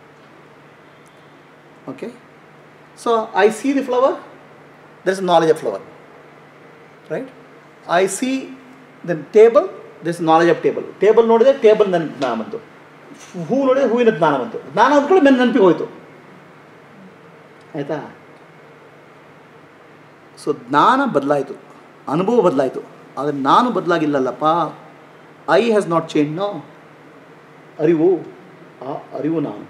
okay so I see the flower there is knowledge of flower right I see the table this knowledge of table table ನೋಡಿದ್ರೆ ಟೇಬಲ್ ನನ್ನ ಜ್ಞಾನ ಬಂತು ಹೂ ನೋಡಿದ್ರೆ ಹೂವಿನ ಜ್ಞಾನ ಬಂತು ಜ್ಞಾನ ಅಂದ್ಕೊಳ್ಳಿ ನನ್ನ ನೆನಪಿಗೆ ಹೋಯ್ತು ಆಯಿತಾ ಸೊ ಜ್ಞಾನ ಬದಲಾಯಿತು ಅನುಭವ ಬದಲಾಯಿತು ಆದರೆ ನಾನು ಬದಲಾಗಿಲ್ಲಲ್ಲಪ್ಪ I has not change no ಅರಿವು ಆ ಅರಿವು ನಾನು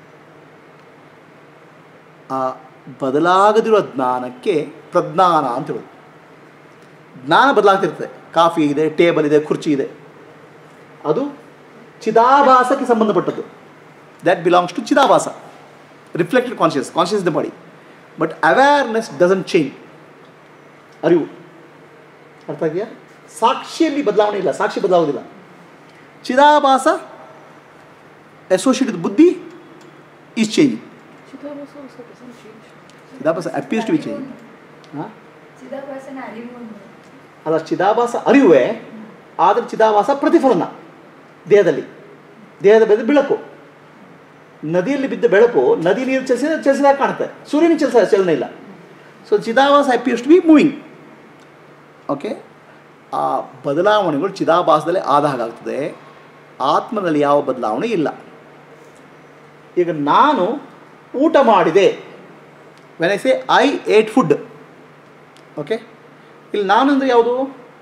ಆ ಬದಲಾಗದಿರೋ ಜ್ಞಾನಕ್ಕೆ ಪ್ರಜ್ಞಾನ ಅಂತ ಹೇಳೋದು ಜ್ಞಾನ ಬದಲಾಗ್ತಿರ್ತದೆ ಕಾಫಿ ಇದೆ ಟೇಬಲ್ ಇದೆ ಕುರ್ಚಿ ಇದೆ ಅದು ಚಿದಾಭಾಸಕ್ಕೆ ಸಂಬಂಧಪಟ್ಟದ್ದು that belongs to chidabhasa reflected conscious conscious the body but awareness doesn't change ಅರಿವು ಅರ್ಥ ಇದೆಯಾ ಸಾಕ್ಷಿಯಲ್ಲಿ ಬದಲಾವಣೆ ಇಲ್ಲ ಸಾಕ್ಷಿ ಬದಲಾಗೋದಿಲ್ಲ chidabhasa associated buddhi is changing chidabhasa also doesn't change. Chidabhasa appears to be changing ಹಾಂ ಚಿದಾಭಾಸನ ಅರಿವು ಅಂದ್ರೆ ಅಲ್ಲ ಚಿದಾಭಾಸ ಅರಿವೇ ಆದರೆ ಚಿದಾಭಾಸ ಪ್ರತಿಫಲನ ದೇಹದಲ್ಲಿ ದೇಹದ ಬೆಳೆದ ಬೆಳಕು ನದಿಯಲ್ಲಿ ಬಿದ್ದ ಬೆಳಕು ನದಿ ನೀರು ಚಲಿಸಿದ ಚಲಿಸಿದಾಗ ಕಾಣುತ್ತೆ ಸೂರ್ಯನ ಚಲಿಸ ಚಲನೆ ಇಲ್ಲ so chidabhasa appears to be moving okay ಆ ಬದಲಾವಣೆಗಳು ಚಿದಾಭಾಸದಲ್ಲಿ ಆದ ಹಾಗಾಗ್ತದೆ ಆತ್ಮನಲ್ಲಿ ಯಾವ ಬದಲಾವಣೆ ಇಲ್ಲ ಈಗ ನಾನು ಊಟ ಮಾಡಿದೆ when I say I ate food okay ಇಲ್ಲಿ ನಾನು ಅಂದರೆ ಯಾವುದು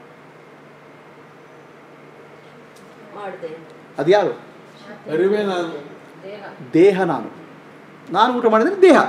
ಮಾಡಿದೆ ಅದು ಯಾರು ಅರಿವೇ ನಾನು ದೇಹ ದೇಹ ನಾನು ನಾನು ಊಟ ಮಾಡಿದರೆ ದೇಹ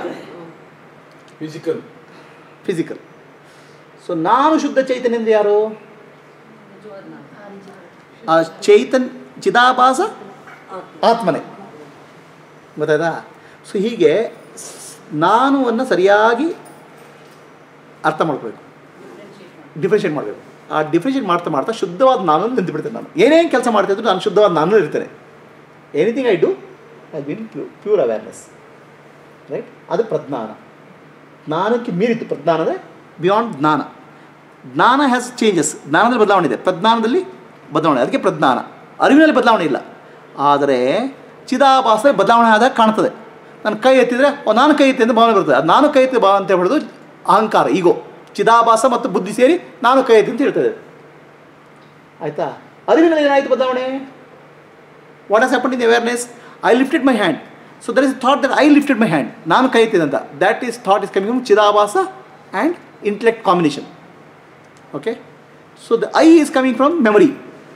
ಫಿಸಿಕಲ್ ಫಿಸಿಕಲ್ ಸೊ ನಾನು ಶುದ್ಧ ಚೈತನ್ಯ ಅಂದರೆ ಯಾರು ನಿಜವಾದ ನಾನು ಆ ನಿಜ ಆ ಚೈತನ್ ಚಿದಾಭಾಸ ಆತ್ಮನೇ ಗೊತ್ತಾಯ್ತಾ ಸೊ ಹೀಗೆ ಸ್- ನಾನು ಅನ್ನು ಸರಿಯಾಗಿ ಅರ್ಥ ಮಾಡ್ಕೋಬೇಕು ಡಿಫ್ರೆನ್ಷಿಯೇಟ್ ಮಾಡಬೇಕು ಆ ಡಿಫ್ರೆನ್ಷಿಯೇಟ್ ಮಾಡ್ತಾ ಮಾಡ್ತಾ ಶುದ್ಧವಾದ ನಾನು ನಿಂತು ಬಿಡ್ತೇನೆ ನಾನು ಏನೇನು ಕೆಲಸ ಮಾಡ್ತಿದ್ರು ನಾನು ಶುದ್ಧವಾದ ನಾನು ಇರ್ತೇನೆ anything I do I will pure awareness right ಅದು ಪ್ರಜ್ಞಾನ ಜ್ಞಾನಕ್ಕೆ ಮೀರಿತು ಪ್ರಜ್ಞಾನ ಅಂದರೆ ಬಿಯಾಂಡ್ ಜ್ಞಾನ ಜ್ಞಾನ ಹ್ಯಾಸ್ ಚೇಂಜಸ್ ಜ್ಞಾನದಲ್ಲಿ ಬದಲಾವಣೆ ಇದೆ ಪ್ರಜ್ಞಾನದಲ್ಲಿ ಬದಲಾವಣೆ ಅದಕ್ಕೆ ಪ್ರಜ್ಞಾನ ಅರಿವಿನಲ್ಲಿ ಬದಲಾವಣೆ ಇಲ್ಲ ಆದರೆ ಚಿದಾಭಾಸದಲ್ಲಿ ಬದಲಾವಣೆ ಆದಾಗ ಕಾಣ್ತದೆ ನಾನು ಕೈ ಎತ್ತಿದರೆ ಓ ನಾನು ಕೈ ಎತ್ತಿ ಅಂತ ಭಾವನೆ ಬರ್ತದೆ ಅದು ನಾನು ಕೈ ಎತ್ತಿ ಭಾವ ಅಂತ ಹೇಳೋದು ಅಹಂಕಾರ ಈಗೋ ಚಿದಾಭಾಸ ಮತ್ತು ಬುದ್ಧಿ ಸೇರಿ ನಾನು ಕೈ ಎತ್ತಿ ಅಂತ ಹೇಳ್ತದೆ ಆಯಿತಾ ಅರಿವಿನಲ್ಲಿ ಏನಾಯಿತು ಬದಲಾವಣೆ what has happen in awareness I lifted my hand so there is thought that I lifted my hand ನಾನು ಕೈ ಎತ್ತಿದಂತ that is thought is coming from chidabhasa and intellect combination okay so the I is coming from memory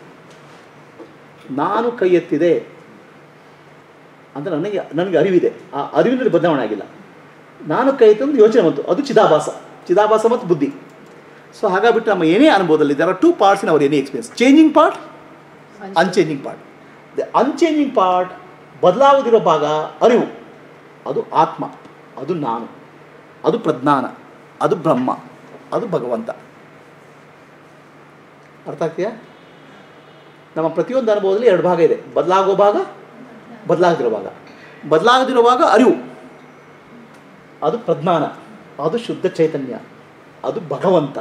ನಾನು ಕೈ ಎತ್ತಿದೆ ಅಂತ ನನಗೆ ನನಗೆ ಅರಿವಿದೆ ಆ ಅರಿವಿನಲ್ಲಿ ಬದಲಾವಣೆ ಆಗಿಲ್ಲ ನಾನು ಕೈ ಎತ್ತಂದು ಯೋಚನೆ ಬಂತು ಅದು ಚಿದಾಭಾಸ ಚಿದಾಭಾಸ ಮತ್ತು ಬುದ್ಧಿ ಸೊ ಹಾಗಾಗ್ಬಿಟ್ಟು ನಮ್ಮ ಏನೇ ಅನುಭವದಲ್ಲಿ there are two parts in our any experience changing part unchanging part the unchanging part ಬದಲಾಗದಿರೋ ಭಾಗ ಅರಿವು ಅದು ಆತ್ಮ ಅದು ನಾನು ಅದು ಪ್ರಜ್ಞಾನ ಅದು ಬ್ರಹ್ಮ ಅದು ಭಗವಂತ ಅರ್ಥ ಆಗ್ತೀಯಾ ನಮ್ಮ ಪ್ರತಿಯೊಂದು ಅನುಭವದಲ್ಲಿ ಎರಡು ಭಾಗ ಇದೆ ಬದಲಾಗೋ ಭಾಗ ಬದಲಾಗದಿರೋ ಭಾಗ ಬದಲಾಗದಿರೋ ಭಾಗ ಅರಿವು ಅದು ಪ್ರಜ್ಞಾನ ಅದು ಶುದ್ಧ ಚೈತನ್ಯ ಅದು ಭಗವಂತ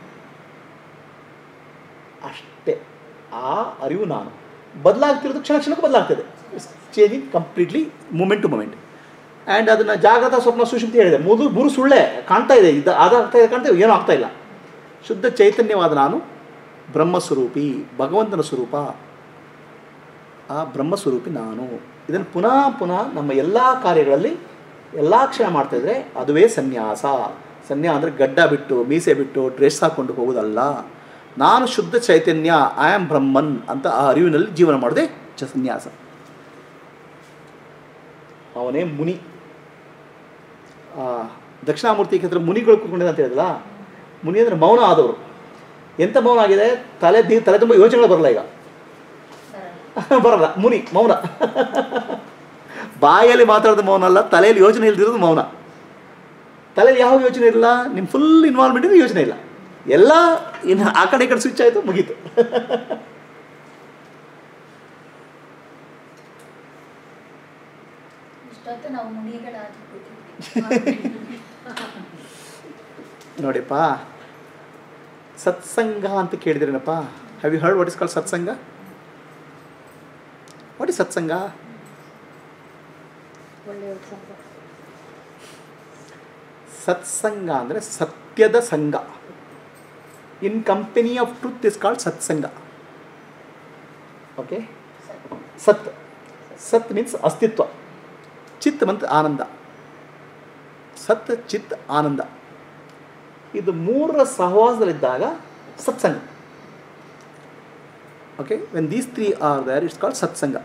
ಅಷ್ಟೇ ಆ ಅರಿವು ನಾನು ಬದಲಾಗ್ತಿರೋದು ಕ್ಷಣ ಕ್ಷಣಕ್ಕೂ ಬದಲಾಗ್ತದೆ changing completely moment to moment and ಅದನ್ನು ಜಾಗೃತ ಸ್ವಪ್ನ ಸುಶುಪ್ತಿ ಹೇಳಿದೆ ಮೂರು ಮೂರು ಸುಳ್ಳೆ ಕಾಣ್ತಾ ಇದೆ ಇದು ಅದಾಗ್ತಾ ಇದೆ ಕಾಣ್ತಾ ಇದೆ ಏನೂ ಆಗ್ತಾ ಇಲ್ಲ ಶುದ್ಧ ಚೈತನ್ಯವಾದ ನಾನು ಬ್ರಹ್ಮಸ್ವರೂಪಿ ಭಗವಂತನ ಸ್ವರೂಪ ಆ ಬ್ರಹ್ಮಸ್ವರೂಪಿ ನಾನು ಇದನ್ನು ಪುನಃ ಪುನಃ ನಮ್ಮ ಎಲ್ಲ ಕಾರ್ಯಗಳಲ್ಲಿ ಎಲ್ಲ ಕ್ಷಣ ಮಾಡ್ತಾಯಿದ್ರೆ ಅದುವೇ ಸನ್ಯಾಸ ಸನ್ಯಾಸ ಅಂದರೆ ಗಡ್ಡ ಬಿಟ್ಟು ಮೀಸೆ ಬಿಟ್ಟು ಡ್ರೆಸ್ ಹಾಕ್ಕೊಂಡು ಹೋಗೋದಲ್ಲ ನಾನು ಶುದ್ಧ ಚೈತನ್ಯ ಐ ಆಮ್ ಬ್ರಹ್ಮನ್ ಅಂತ ಆ ಅರಿವಿನಲ್ಲಿ ಜೀವನ ಮಾಡಿದೆ ಚ ಸನ್ಯಾಸ ಅವನೇ ಮುನಿ ಆ, ದಕ್ಷಿಣಾಮೂರ್ತಿ ಕ್ಷೇತ್ರ ಮುನಿಗಳು ಕೂತ್ಕೊಂಡಿದೆ ಅಂತ ಹೇಳಿದ್ರಲ್ಲ ಮುನಿ ಅಂದರೆ ಮೌನ ಆದವರು ಎಂಥ ಮೌನ ಆಗಿದೆ ತಲೆ ದಿ ತಲೆ ತುಂಬ ಯೋಚನೆಗಳು ಬರಲ್ಲ ಈಗ ಬರಲ್ಲ ಮುನಿ ಮೌನ ಬಾಯಲ್ಲಿ ಮಾತಾಡೋದು ಮೌನ ಅಲ್ಲ ತಲೆಯಲ್ಲಿ ಯೋಚನೆ ಇಲ್ದಿರೋದು ಮೌನ ತಲೆಯಲ್ಲಿ ಯಾವ ಯೋಚನೆ ಇಲ್ಲ ನಿಮ್ಮ ಫುಲ್ ಇನ್ವಾಲ್ವ್ಮೆಂಟ್ ಇದೆ ಯೋಚನೆ ಇಲ್ಲ ಎಲ್ಲ ಇನ್ನು ಆ ಕಡೆ ಈ ಕಡೆ ಸ್ವಿಚ್ ಆಯಿತು ಮುಗೀತು ಇಷ್ಟೊತ್ತು ನಾವು ಮುನಿಗಳಾಗಿ ಕೂತಿದ್ವಿ ನೋಡಿಪ್ಪ ಸತ್ಸಂಗ ಅಂತ ಕೇಳಿದ್ರೇನಪ್ಪ have you heard what is call satsang what is ಸತ್ಸಂಗ ಒಳ್ಳೆಯ ಸಂಘ ಸತ್ಸಂಗ ಅಂದರೆ ಸತ್ಯದ ಸಂಘ in company of truth is called satsang okay sat sat means ಅಸ್ತಿತ್ವ ಚಿತ್ ಮತ್ತು ಆನಂದ ಸತ್ ಚಿತ್ ಆನಂದ ಇದು ಮೂರರ ಸಹವಾಸದಲ್ಲಿದ್ದಾಗ ಸತ್ಸಂಗ okay when these three are there it's called satsang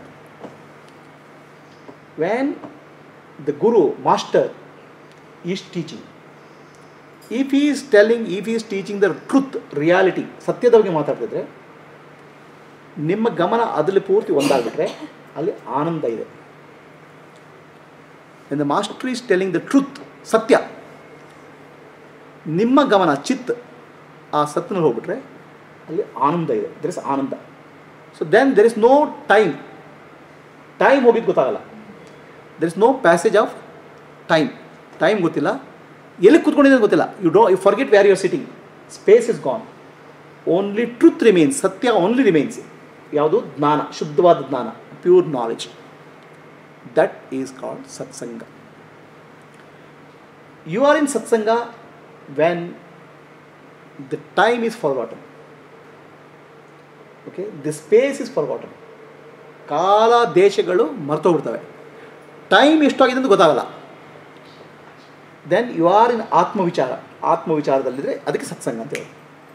when the guru master is teaching if is telling if is teaching the truth reality ಸತ್ಯದ ಬಗ್ಗೆ ಮಾತಾಡ್ತಿದ್ರೆ ನಿಮ್ಮ ಗಮನ ಅದರಲ್ಲಿ ಪೂರ್ತಿ ಒಂದಾಗ್ಬಿಟ್ರೆ ಅಲ್ಲಿ ಆನಂದ ಇದೆ the master is telling the truth ಸತ್ಯ ನಿಮ್ಮ ಗಮನ ಚಿತ್ ಆ ಸತ್ನಲ್ಲಿ ಹೋಗ್ಬಿಟ್ರೆ ಅಲ್ಲಿ ಆನಂದ ಇದೆ there is ananda so then there is no time time ಹೋಗಿದ್ದು ಗೊತ್ತಾಗಲ್ಲ there is no passage of time time ಗೊತ್ತಿಲ್ಲ ಎಲ್ಲಿ ಕೂತ್ಕೊಂಡಿದ್ದೀನಿ ಗೊತ್ತಿಲ್ಲ you do you forget where your sitting space is gone only truth remains satya only remains ಯಾವುದು ಜ್ಞಾನ ಶುದ್ಧವಾದ ಜ್ಞಾನ pure knowledge that is called satsang you are in satsang when the time is forgotten okay the space is forgotten ಕಾಲ ದೇಶಗಳು ಮರ್ತೋಗ್ಬಿಡ್ತವೆ time ಎಷ್ಟಾಗಿದೆ ಅಂತ ಗೊತ್ತಾಗಲ್ಲ then you are in atmavichara ಆತ್ಮವಿಚಾರದಲ್ಲಿದ್ದರೆ ಅದಕ್ಕೆ ಸತ್ಸಂಗ ಅಂತ ಹೇಳಿ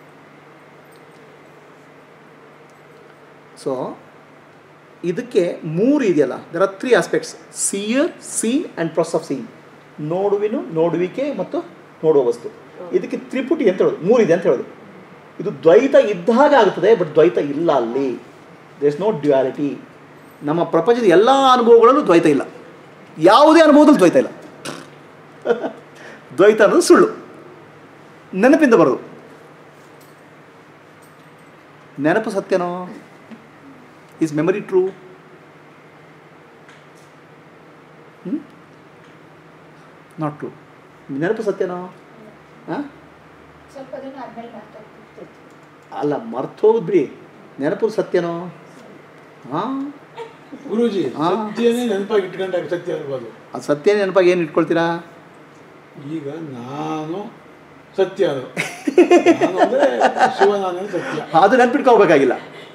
ಸೊ ಇದಕ್ಕೆ ಮೂರು ಇದೆಯಲ್ಲ there are three aspects seer seen and process of seen ನೋಡುವಿನು ನೋಡುವಿಕೆ ಮತ್ತು ನೋಡುವ ವಸ್ತು ಇದಕ್ಕೆ ತ್ರಿಪುಟಿ ಅಂತ ಹೇಳೋದು ಮೂರಿದೆ ಅಂತ ಹೇಳೋದು ಇದು ದ್ವೈತ ಇದ್ದಾಗ ಆಗುತ್ತದೆ ಬಟ್ ದ್ವೈತ ಇಲ್ಲ ಅಲ್ಲಿ ದೇರ್ ಇಸ್ ನೋ ಡ್ಯುಯಾಲಿಟಿ ನಮ್ಮ ಪ್ರಪಂಚದ ಎಲ್ಲ ಅನುಭವಗಳಲ್ಲೂ ದ್ವೈತ ಇಲ್ಲ ಯಾವುದೇ ಅನುಭವದಲ್ಲಿ ದ್ವೈತ ಇಲ್ಲ ದ್ವೈತ ಅನ್ನೋದು ಸುಳ್ಳು ನೆನಪಿಂದ ಬರೋದು ನೆನಪು ಸತ್ಯನೋ is memory true not true ನೆನಪು ಸತ್ಯನೋ ಹಾಂ ಸ್ವಲ್ಪ ದಿನ ಆದ್ಮೇಲೆ ಮಾತಾಡ್ತಿರ್ತೀವಿ ಅಲ್ಲ ಮರ್ತು ಹೋಗುದು ಬಿಡಿ ನೆನಪು ಸತ್ಯನೋ ಹಾಂ ಗುರೂಜಿ ಹಾ. ಸತ್ಯನೇ ನೆನಪಾಗಿ ಇಟ್ಕೊಂಡಾಗ ಸತ್ಯ ಅನ್ಬೋದು ಅದು ಸತ್ಯ ನೆನಪಾಗಿ ಏನು ಇಟ್ಕೊಳ್ತೀರಾ ಈಗ ನಾನು ಸತ್ಯ ಅದು ನಾನು ಅಂದ್ರೆ ಶಿವ ನಾನು ಸತ್ಯ ಅದು ನೆನಪಿಟ್ಕೋಬೇಕಾಗಿಲ್ಲ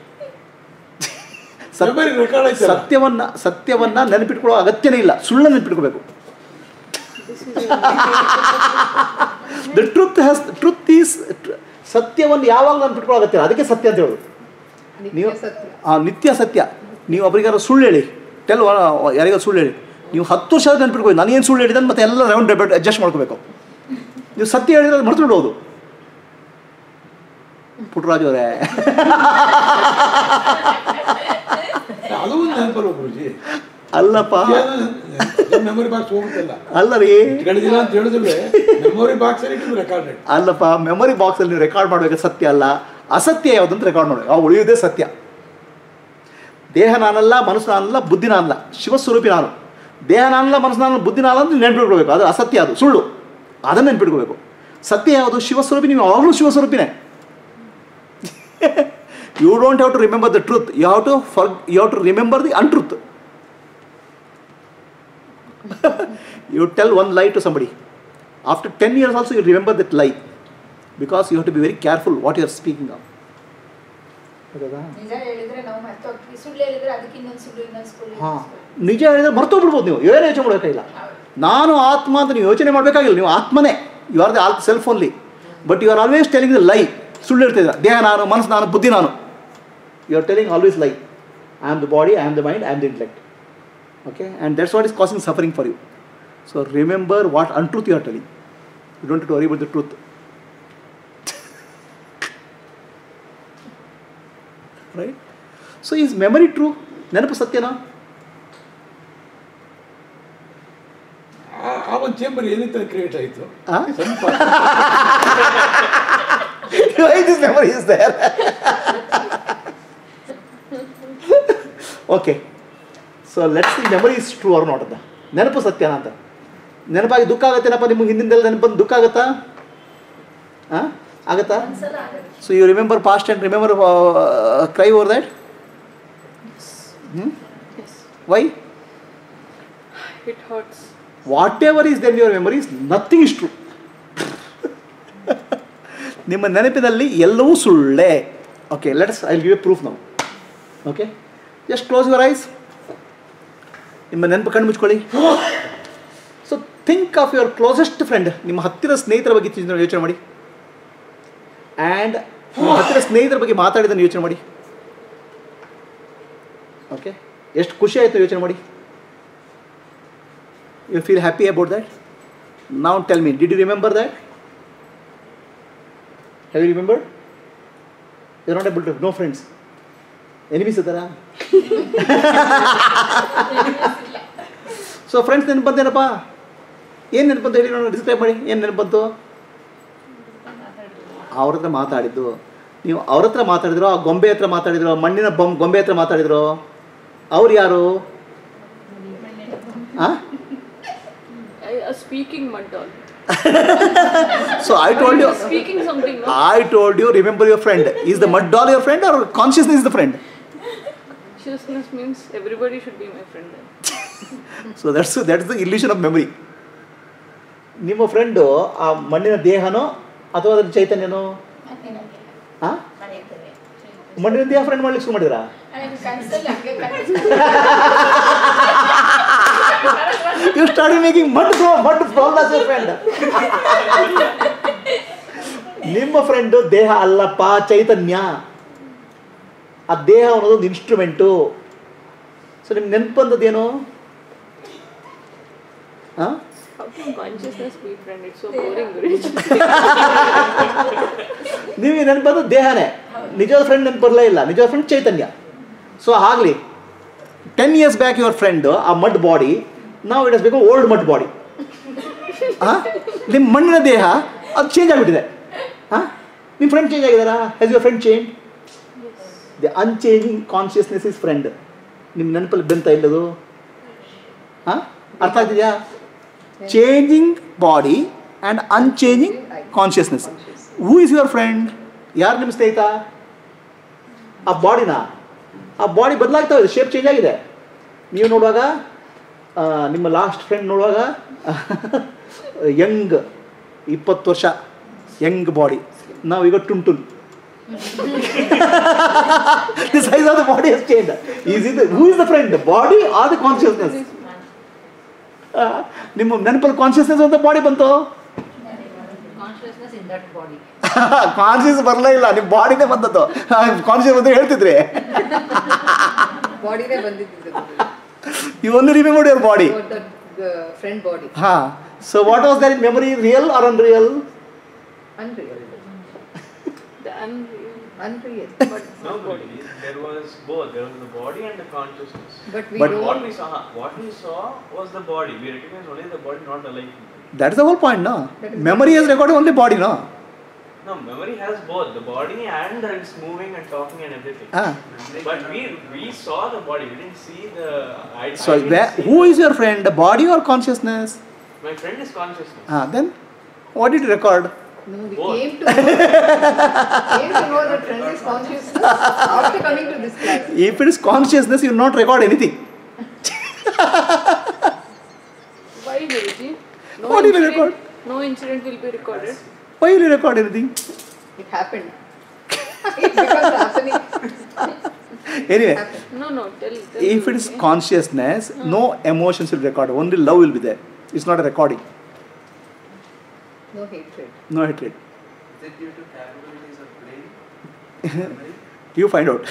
ಸತ್ಯ Memory record ಆಯ್ತಲ್ಲ? ಸತ್ಯವನ್ನ ಸತ್ಯವನ್ನ ನೆನಪಿಟ್ಕೊಳ್ಳೋ ಅಗತ್ಯನೇ ಇಲ್ಲ ಸುಳ್ಳು ನೆನಪಿಟ್ಕೋಬೇಕು the truth has truth is ಸತ್ಯವನ್ನು ಯಾವಾಗ ನೆನಪಿಟ್ಕೊಳ್ಳೋ ಅಗತ್ಯ ಇಲ್ಲ ಅದಕ್ಕೆ ಸತ್ಯ ಅಂತ ಹೇಳೋದು ನೀವು ನಿತ್ಯ ಸತ್ಯ ಆ ನಿತ್ಯ ಸತ್ಯ ನೀವು ಒಬ್ರಿಗಾರ ಸುಳ್ಳು ಹೇಳಿ ಟೆಲ್ ಯಾರಿಗಾರು ಸುಳ್ಳು ಹೇಳಿ ನೀವು ಹತ್ತು ವರ್ಷ ನೆನಪಿಟ್ಕೊಳ್ಳಿ ನಾನೇನು ಸುಳ್ಳು ಹೇಳಿದ್ರೆ ಮತ್ತೆ ಎಲ್ಲ ರೌಂಡ್ ಅಡ್ಜಸ್ಟ್ ಮಾಡ್ಕೋಬೇಕು ನೀವು ಸತ್ಯ ಹೇಳಿದ್ರೆ ಅದು ಮರ್ತು ಬಿಡೋದು ಪುಟ್ಟರಾಜು ಅವರೇ ಅದು ಒಂದು ನೆನಪಲ್ಲ ಗುರುಜಿ ಅಲ್ಲಪ್ಪ ಮೆಮೊರಿ ಬಾಕ್ಸ್ ಹೋಗುತ್ತಲ್ಲ ಅಲ್ಲ ರೀ ಇಟ್ಕೊಂಡಿದ್ದೀರಾ ಅಂತ ಹೇಳಿದ್ರೆ ಮೆಮೊರಿ ಬಾಕ್ಸ್ ಅಲ್ಲಿ ಇಟ್ಟು ರೆಕಾರ್ಡೆಡ್ ಅಲ್ಲಪ್ಪ ಮೆಮೊರಿ ಬಾಕ್ಸಲ್ಲಿ ನೀವು ರೆಕಾರ್ಡ್ ಮಾಡಬೇಕು ಸತ್ಯ ಅಲ್ಲ ಅಸತ್ಯ ಯಾವುದು ಅಂತ ರೆಕಾರ್ಡ್ ಮಾಡಬೇಕು ಆ ಉಳಿಯುವುದೇ ಸತ್ಯ ದೇಹ ನಾನಲ್ಲ ಮನಸ್ಸು ನಾನಲ್ಲ ಬುದ್ಧಿ ನಾನಲ್ಲ ಶಿವಸ್ವರೂಪಿ ನಾನು ದೇಹ ನಾನಲ್ಲ ಮನಸ್ಸು ನಾನಲ್ಲ ಬುದ್ಧಿ ನಾನಲ್ಲ ಅಂತ ನೆನ್ಪಿಟ್ಕೊಳ್ಬೇಕು ಅದು ಅಸತ್ಯ ಅದು ಸುಳ್ಳು ಅದನ್ನು ನೆನ್ಪಿಟ್ಕೋಬೇಕು ಸತ್ಯ ಯಾವುದು ಶಿವಸ್ವರೂಪಿ ನೀವು ಯಾವಾಗಲೂ ಶಿವಸ್ವರೂಪಿನೇ you don't have to remember the truth you have to for you have to remember the untruth you tell one lie to somebody. After 10 years also you remember that lie. Because you have to be very careful what you are speaking of. ಹೌದಾ ನಿಜ ಹೇಳಿದ್ರೆ ನಾವು ಮರ್ತೋಗ್ತೀವಿ ಸುಳ್ಳು ಹೇಳಿದ್ರೆ ಅದಕ್ಕೆ ಇನ್ನೊಂದು ಸುಳ್ಳು ಇನ್ನೊಂದು ಸುಳ್ಳು ಹಾಂ ಇನ್ನೊಂದು ಸುಳ್ಳು. ನಿಜ ಹೇಳಿದ್ರೆ ಮರ್ತೋಗ್ಬಿಡ್ಬೋದು ನೀವು ಏನು ಯೋಚನೆ ಮಾಡಬೇಕಾಗಿಲ್ಲ ನಾನು ಆತ್ಮ ಅಂತ ನೀವು ಯೋಚನೆ ಮಾಡಬೇಕಾಗಿಲ್ಲ ನೀವು ಆತ್ಮನೇ you are the all self only but you are always telling the lie ಸುಳ್ಳು ಹೇಳ್ತಿದ್ದೀರ ದೇಹ ನಾನು ಮನಸ್ಸು ನಾನು ಬುದ್ಧಿ ನಾನು you are telling always lie I am the body I am the mind I am the intellect okay and that's what is causing suffering for you so remember what untruth you are telling you don't have to worry about the truth right so is memory true ನೆನಪು ಸತ್ಯನಾ ಆ- ಆ ಒಂದು chamber ಏನಿತ್ತ create ಆಯಿತು Huh? ಸ್ವಲ್ಪ why this memory is there okay so let's the memory is true or not ಅಂತ ನೆನಪು ಸತ್ಯನಾ ಅಂತ ನೆನಪಾಗಿ ದುಃಖ ಆಗತ್ತೇನಪ್ಪ ನಿಮಗೆ ಹಿಂದಿಂದೆಲ್ಲ ನೆನಪು ಬಂದು ದುಃಖ ಆಗತ್ತಾ ಹಾಂ ಆಗತ್ತಾ ಒಂದ್ಸಲ ಆಗುತ್ತೆ so you remember past and remember cry over that Yes. Why It hurts. Whatever is then your memories nothing is true ನಿಮ್ಮ ನೆನಪಿನಲ್ಲಿ ಎಲ್ಲವೂ ಸುಳ್ಳೆ okay let's I give a proof ನಾವು okay just close your eyes ನಿಮ್ಮ ನೆನಪು ಕಣ್ಣು ಮುಚ್ಕೊಳ್ಳಿ so think of your closest friend ನಿಮ್ಮ ಹತ್ತಿರ ಸ್ನೇಹಿತರ ಬಗ್ಗೆ ಚಿಂತನೆ ಯೋಚನೆ ಮಾಡಿ ಆ್ಯಂಡ್ ನಿಮ್ಮ ಹತ್ತಿರ ಸ್ನೇಹಿತರ ಬಗ್ಗೆ ಮಾತಾಡಿದ್ದನ್ನು ಯೋಚನೆ ಮಾಡಿ ಓಕೆ ಎಷ್ಟು ಖುಷಿ ಆಯಿತು ಯೋಚನೆ ಮಾಡಿ you feel happy about that now tell me did you remember that have you remembered you're not able to no friends enemies ಇದ್ದಾರಾ ಸೊ ಫ್ರೆಂಡ್ಸ್ ನೆನಪು ಬಂತೇನಪ್ಪ ಏನು ನೆನಪು ಅಂತ ಹೇಳಿ ನಾನು ಡಿಸ್ಕ್ರೈಬ್ ಮಾಡಿ ಏನು ನೆನಪು ಬಂತು ಅವ್ರ ಹತ್ರ ಮಾತಾಡಿದ್ದು ನೀವು ಅವ್ರ ಹತ್ರ ಮಾತಾಡಿದ್ರು ಆ ಗೊಂಬೆ ಹತ್ರ ಮಾತಾಡಿದ್ರು ಮಣ್ಣಿನ ಬೊಮ್ ಗೊಂಬೆ ಹತ್ರ ಮಾತಾಡಿದ್ರು ಅವ್ರು ಯಾರು ಹಾಂ I, a speaking mud doll. So I told you Speaking something, no? I told you, remember your friend. Is the mud doll your friend or consciousness is the friend? Consciousness means everybody should be my friend then. So that's that's the illusion of memory. ನಿಮ್ಮ friend ಆ ಮಣ್ಣಿನ ದೇಹನೋ ಅಥವಾ ಅದ್ರ ಚೈತನ್ಯನೋ ಮನೆಯಲ್ಲಿ ಹಾಂ ಮನೆಯಲ್ಲಿ ಮಣ್ಣಿನ ದೇಹ ಫ್ರೆಂಡ್ ಮಾಡ್ಲಿಕ್ಕೆ ಶುರು ಮಾಡಿದ್ರಾ ನನಗೆ ಕನಸಲ್ಲಿ ಹಂಗೆ ಕನಸು you start making mud mud from as your friend ನಿಮ್ಮ ಫ್ರೆಂಡು ದೇಹ ಅಲ್ಲಪ್ಪ ಚೈತನ್ಯ ಆ ದೇಹ ಅನ್ನೋದೊಂದು ಇನ್ಸ್ಟ್ರೂಮೆಂಟು ಸೊ ನಿಮ್ಗೆ ನೆನಪು ಬಂದದ್ದೇನು ಹಾಂ How can consciousness be friend? It's so boring, Guruji. ನಿಮಗೆ ನೆನಪದು ದೇಹನೇ ನಿಜವಾದ ಫ್ರೆಂಡ್ ನೆನಪು ಬರಲೇ ಇಲ್ಲ ನಿಜವಾದ ಫ್ರೆಂಡ್ ಚೈತನ್ಯ ಸೊ ಆಗಲಿ ten years back your friend ಆ ಮಡ್ ಬಾಡಿ ನಾವು ಇಟ್ ಬೇಕು ಓಲ್ಡ್ ಮಡ್ ಬಾಡಿ ನಿಮ್ಮ ಮಣ್ಣಿನ ದೇಹ ಅದು ಚೇಂಜ್ ಆಗಿಬಿಟ್ಟಿದೆ ಹಾಂ ನಿಮ್ಮ ಫ್ರೆಂಡ್ ಚೇಂಜ್ ಆಗಿದ್ದಾರಾ has your friend change the unchanging consciousness is friend ನಿಮ್ಮ ನೆನಪಲ್ಲಿ ಬೆಂತ ಇಲ್ಲದು ಹಾಂ ಅರ್ಥ ಆಗ್ತಿದೆಯಾ changing body and unchanging consciousness who is your friend ಯಾರು ನಿಮ್ಮ ಸ್ನೇಹಿತ ಆ ಬಾಡಿನ ಆ ಬಾಡಿ ಬದಲಾಗ್ತಾ ಇದೆ ಶೇಪ್ ಚೇಂಜ್ ಆಗಿದೆ ನೀವು ನೋಡುವಾಗ ಆ, ನಿಮ್ಮ ಲಾಸ್ಟ್ ಫ್ರೆಂಡ್ ನೋಡುವಾಗ ಯಂಗ್ ಇಪ್ಪತ್ತು ವರ್ಷ ಯಂಗ್ ಬಾಡಿ ನಾವೀಗ ಟುನ್ ಟುನ್ the size of the body has change is ಇದು who is the friend body or the consciousness ನಿಮ್ಮ ನೆನಪಲ್ಲಿ ಕಾನ್ಷಿಯಸ್ನೆಸ್ ಅಂತ ಬಾಡಿ ಬಂತು consciousness in that body conscious ಬರಲೇ ಇಲ್ಲ ನಿಮ್ಮ ಬಾಡಿನೇ ಬಂದದ್ದು ಕಾನ್ಷಿಯಸ್ ಅಂತ ಹೇಳ್ತಿದ್ರಿ ಬಾಡಿನೇ ಬಂದಿದ್ದು you only remember your body friend body ಹಾ so what was there in memory real or unreal unreal The unreal. Unreal But No, Guruji, there was both. There was the body and the consciousness. But we But What we saw, what we saw was the body. We recognized only the body, not the life. That is the whole point no memory is record only body no No, memory has both the body and it's moving and talking and everything. Ah. But we we saw the body. We didn't see the. I, so I didn't see who is your friend body or consciousness My friend is consciousness. ಹಾಂ then what it record No, we Both. came to know, came to know that friend is consciousness after coming to this class. If it is consciousness you not record anything why, Guruji? No What will you incident, record? no incident will be recorded. Why will you record anything It happened. it becomes happening. Anyway Happened. No, no, tell. tell if it is Guruji. consciousness no emotions will record only love will be there it's not a recording No hatred. no hatred Is it due to capabilities of brain? you find out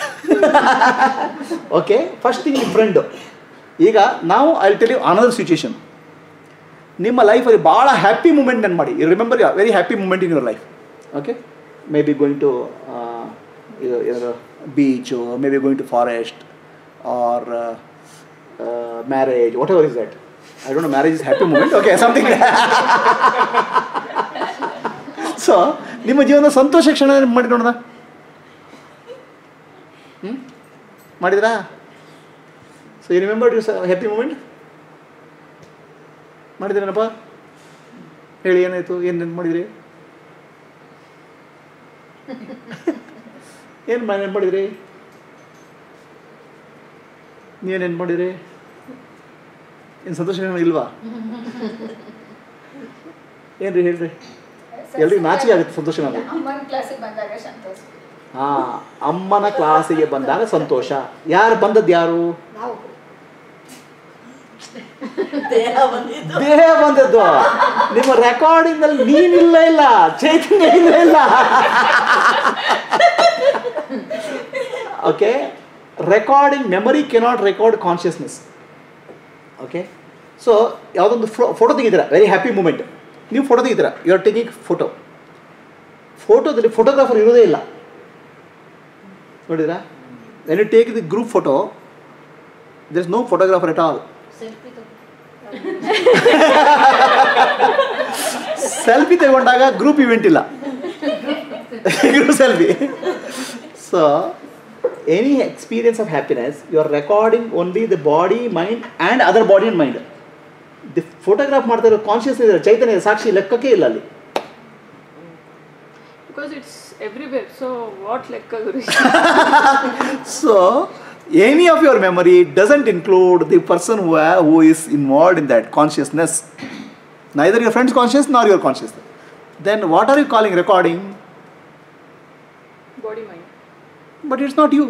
okay first thing ನಿಮ್ಮ friend ಈಗ ನಾವು I tell you another situation ನಿಮ್ಮ ಲೈಫಲ್ಲಿ ಭಾಳ happy moment ನೆನ್ ಮಾಡಿ you remember very happy moment in your life okay maybe going to ಏನಾದ್ರು beach maybe going to forest or marriage whatever is that I don't know marriage is happy moment okay something so ನಿಮ್ಮ ಜೀವನದ ಸಂತೋಷ ಕ್ಷಣ ಮಾಡಿ ನೋಡೋಣ ಹ್ಞೂ ಮಾಡಿದ್ರಾ so you remember you happy moment ಮಾಡಿದ್ರೇನಪ್ಪ ಹೇಳಿ ಏನಾಯಿತು ಏನು ನೆನ್ಪು ಮಾಡಿದ್ರಿ ಏನು ನೆನ್ಪು ಮಾಡಿದ್ರಿ ನೀವೇನು ನೆನ್ಪು ಮಾಡಿದ್ರಿ ಏನು ಸಂತೋಷ ಇಲ್ವಾ ಏನ್ರಿ ಹೇಳ್ರಿ ಎಲ್ರಿಗೂ ನಾಚಿಕೆ ಆಗುತ್ತೆ ಸಂತೋಷ ನಮಗೆ ಅಮ್ಮನ ಕ್ಲಾಸಿಗೆ ಬಂದಾಗ ಸಂತೋಷ ಹಾಂ ಅಮ್ಮನ ಕ್ಲಾಸಿಗೆ ಬಂದಾಗ ಸಂತೋಷ ಯಾರು ಬಂದದ್ದು ಯಾರು ನಾವು ದೇಹ ಬಂದದ್ದು ನಿಮ್ಮ ರೆಕಾರ್ಡಿಂಗ್ ಅಲ್ಲಿ ನೀನಿಲ್ಲ ಇಲ್ಲ ಚೈತನ್ಯ ಇಲ್ಲ ಇಲ್ಲ okay recording memory cannot record consciousness okay so ಯಾವುದೊಂದು ಫೋಟೋ ತೆಗಿತೀರಾ ವೆರಿ ಹ್ಯಾಪಿ ಮೂಮೆಂಟ್ ನೀವು ಫೋಟೋ ತೆಗಿತೀರಾ ಯು ಆರ್ ಟೇಕಿಂಗ್ ಫೋಟೋ ಫೋಟೋದಲ್ಲಿ ಫೋಟೋಗ್ರಾಫರ್ ಇರೋದೇ ಇಲ್ಲ ನೋಡಿದ್ರಾ when you take the group photo there is no photographer at all selfie ತಗೋ selfie ತಗೊಂಡಾಗ ಗ್ರೂಪ್ ಇವೆಂಟ್ ಇಲ್ಲ group selfie so any experience of happiness you are recording only the body mind and other body and mind the photograph ಮಾಡ್ತಾ ಇರೋ conscious ಇದೆ ಚೈತನ್ಯ ಸಾಕ್ಷಿ ಲೆಕ್ಕಕ್ಕೆ ಇಲ್ಲ ಅಲ್ಲಿ Because it's everywhere. So what lekka Guruji? So any of your memory doesn't include the person who who is involved in that consciousness neither your friends conscious nor your conscious then what are you calling recording Body mind. But it's not you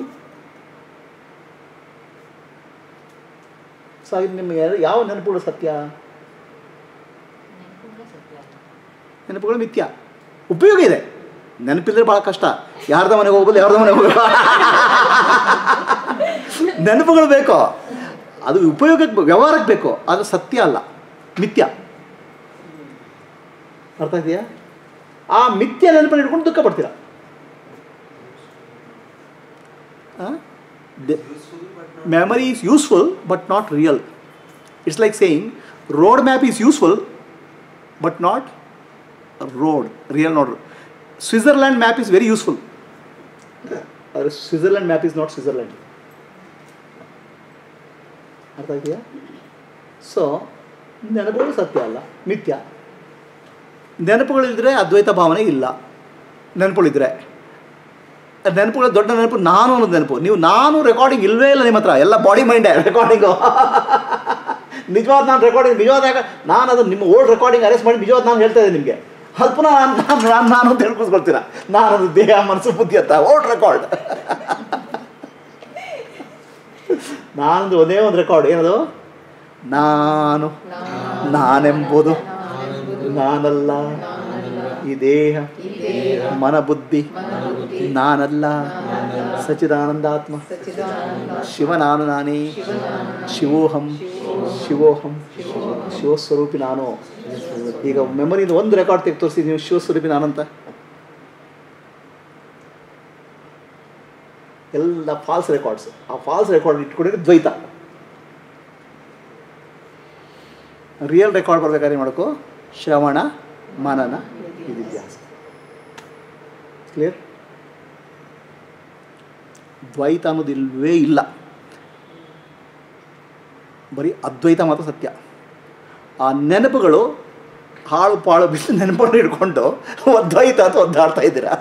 so ಹಾಗೆ ನಿಮಗೆ ಯಾವ ನೆನಪುಗಳು ಸತ್ಯ ನೆನಪುಗಳು ಸತ್ಯ ಅಲ್ಲ. ನೆನಪುಗಳು ಮಿಥ್ಯ ಉಪಯೋಗ ಇದೆ ನೆನಪಿಲ್ಲದೆ ಭಾಳ ಕಷ್ಟ ಯಾರ್ದ ಮನೆಗೆ ಹೋಗ್ಬೋದು ಯಾರ್ದ ಮನೆಗೆ ಹೋಗ್ಬೇಕು ನೆನಪುಗಳು ಬೇಕು ಅದು ಉಪಯೋಗಕ್ಕೆ ವ್ಯವಹಾರಕ್ಕೆ ಬೇಕು ಅದು ಸತ್ಯ ಅಲ್ಲ ಮಿಥ್ಯ ಅರ್ಥ ಇದೆಯಾ ಆ ಮಿಥ್ಯ ನೆನಪನ್ನು ಹಿಡ್ಕೊಂಡು ದುಃಖ ಪಡ್ತೀರಾ Useful but not. memory is useful but not real. It's like saying road map is useful but not a road, real not. Switzerland map is very useful. Or Switzerland map is not Switzerland. ಅರ್ಥ ಇದೆಯಾ so ನೆನಪುಗಳು ಸತ್ಯ ಅಲ್ಲ ಮಿಥ್ಯ ನೆನಪುಗಳಿದ್ರೆ ಅದ್ವೈತ ಭಾವನೆ ಇಲ್ಲ ನೆನಪುಗಳಿದ್ರೆ ನೆನಪುಗಳ ದೊಡ್ಡ ನೆನಪು ನಾನು ಅನ್ನೋದು ನೆನಪು ನೀವು ನಾನು ರೆಕಾರ್ಡಿಂಗ್ ಇಲ್ಲವೇ ಇಲ್ಲ ನಿಮ್ಮ ಹತ್ರ ಎಲ್ಲ ಬಾಡಿ ಮೈಂಡೇ ರೆಕಾರ್ಡಿಂಗು ನಿಜವಾದ ನಾನು ರೆಕಾರ್ಡಿಂಗ್ ನಿಜವಾದ ಯಾಕೆ ನಾನು ಅದು ನಿಮ್ಮ ಓಲ್ಡ್ ರೆಕಾರ್ಡಿಂಗ್ ಅರೆಸ್ಟ್ ಮಾಡಿ ನಿಜವಾದ ನಾನು ಹೇಳ್ತಾ ಇದ್ದೀನಿ ನಿಮಗೆ ಅದು ಪುನಃ ನಾನು ನಾನು ನಾನು ನಾನು ಅಂತ ಹೇಳ್ಕೊಳ್ತೀರಾ ನಾನು ಅದು ದೇಹ ಮನಸ್ಸು ಬುದ್ಧಿ ಅಂತ ಓಲ್ಡ್ ರೆಕಾರ್ಡ್ ನಾನೊಂದು ಒಂದೇ ಒಂದು ರೆಕಾರ್ಡ್ ಏನದು ನಾನು ನಾನೆಂಬುದು ನಾನಲ್ಲ ಈ ದೇಹ ಮನ ಬುದ್ಧಿ ನಾನಲ್ಲ ಸಚಿದಾನಂದಾತ್ಮ ಶಿವ ನಾನು ನಾನೇ ಶಿವೋಹಂ ಶಿವೋಹಂ ಶಿವಸ್ವರೂಪಿ ನಾನು ಈಗ ಮೆಮೊರಿಯಿಂದ ಒಂದು ರೆಕಾರ್ಡ್ ತೆಗೆದು ತೋರಿಸಿ ನೀವು ಶಿವಸ್ವರೂಪಿ ನಾನಂತ ಎಲ್ಲ ಫಾಲ್ಸ್ ರೆಕಾರ್ಡ್ಸ್ ಆ ಫಾಲ್ಸ್ ರೆಕಾರ್ಡ್ ಇಟ್ಕೊಂಡಿದ್ದು ದ್ವೈತ ರಿಯಲ್ ರೆಕಾರ್ಡ್ ಬರ್ಬೇಕಾದ್ರೆ ಏನು ಮಾಡಬೇಕು ಶ್ರವಣ ಮನನ ನಿಧಿಧ್ಯಾಸ ಕ್ಲಿಯರ್ ದ್ವೈತ ಅನ್ನೋದು ಇಲ್ವೇ ಇಲ್ಲ ಬರೀ ಅದ್ವೈತ ಮಾತ್ರ ಸತ್ಯ ಆ ನೆನಪುಗಳು ಹಾಳು ಪಾಳು ಬಿಟ್ಟು ನೆನಪನ್ನು ಹಿಡ್ಕೊಂಡು ಅದ್ವೈತ ಅಂತ ಒದ್ದಾಡ್ತಾ ಇದ್ದೀರಾ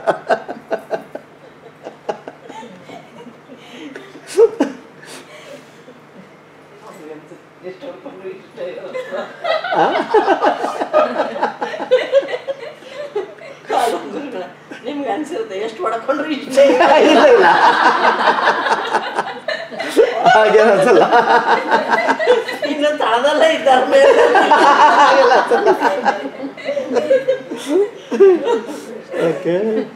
ನಿಮ್ಗೆ ಅನ್ಸಿರುತ್ತೆ ಎಷ್ಟು ಹೊಡ್ಕೊಂಡ್ರು ಇಷ್ಟ ಇಲ್ಲ ಇಲ್ಲ ಹಾಗೇನು ಅನ್ಸಲ್ಲ ಇನ್ನು ತಳದಲ್ಲೇ ಇದ್ದಾರೆ ಓಕೆ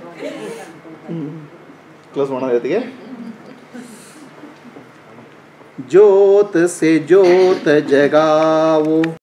ಕ್ಲೋಸ್ ಮಾಡೋಣ ಜೊತೆಗೆ ज्योत से ज्योत जगाओ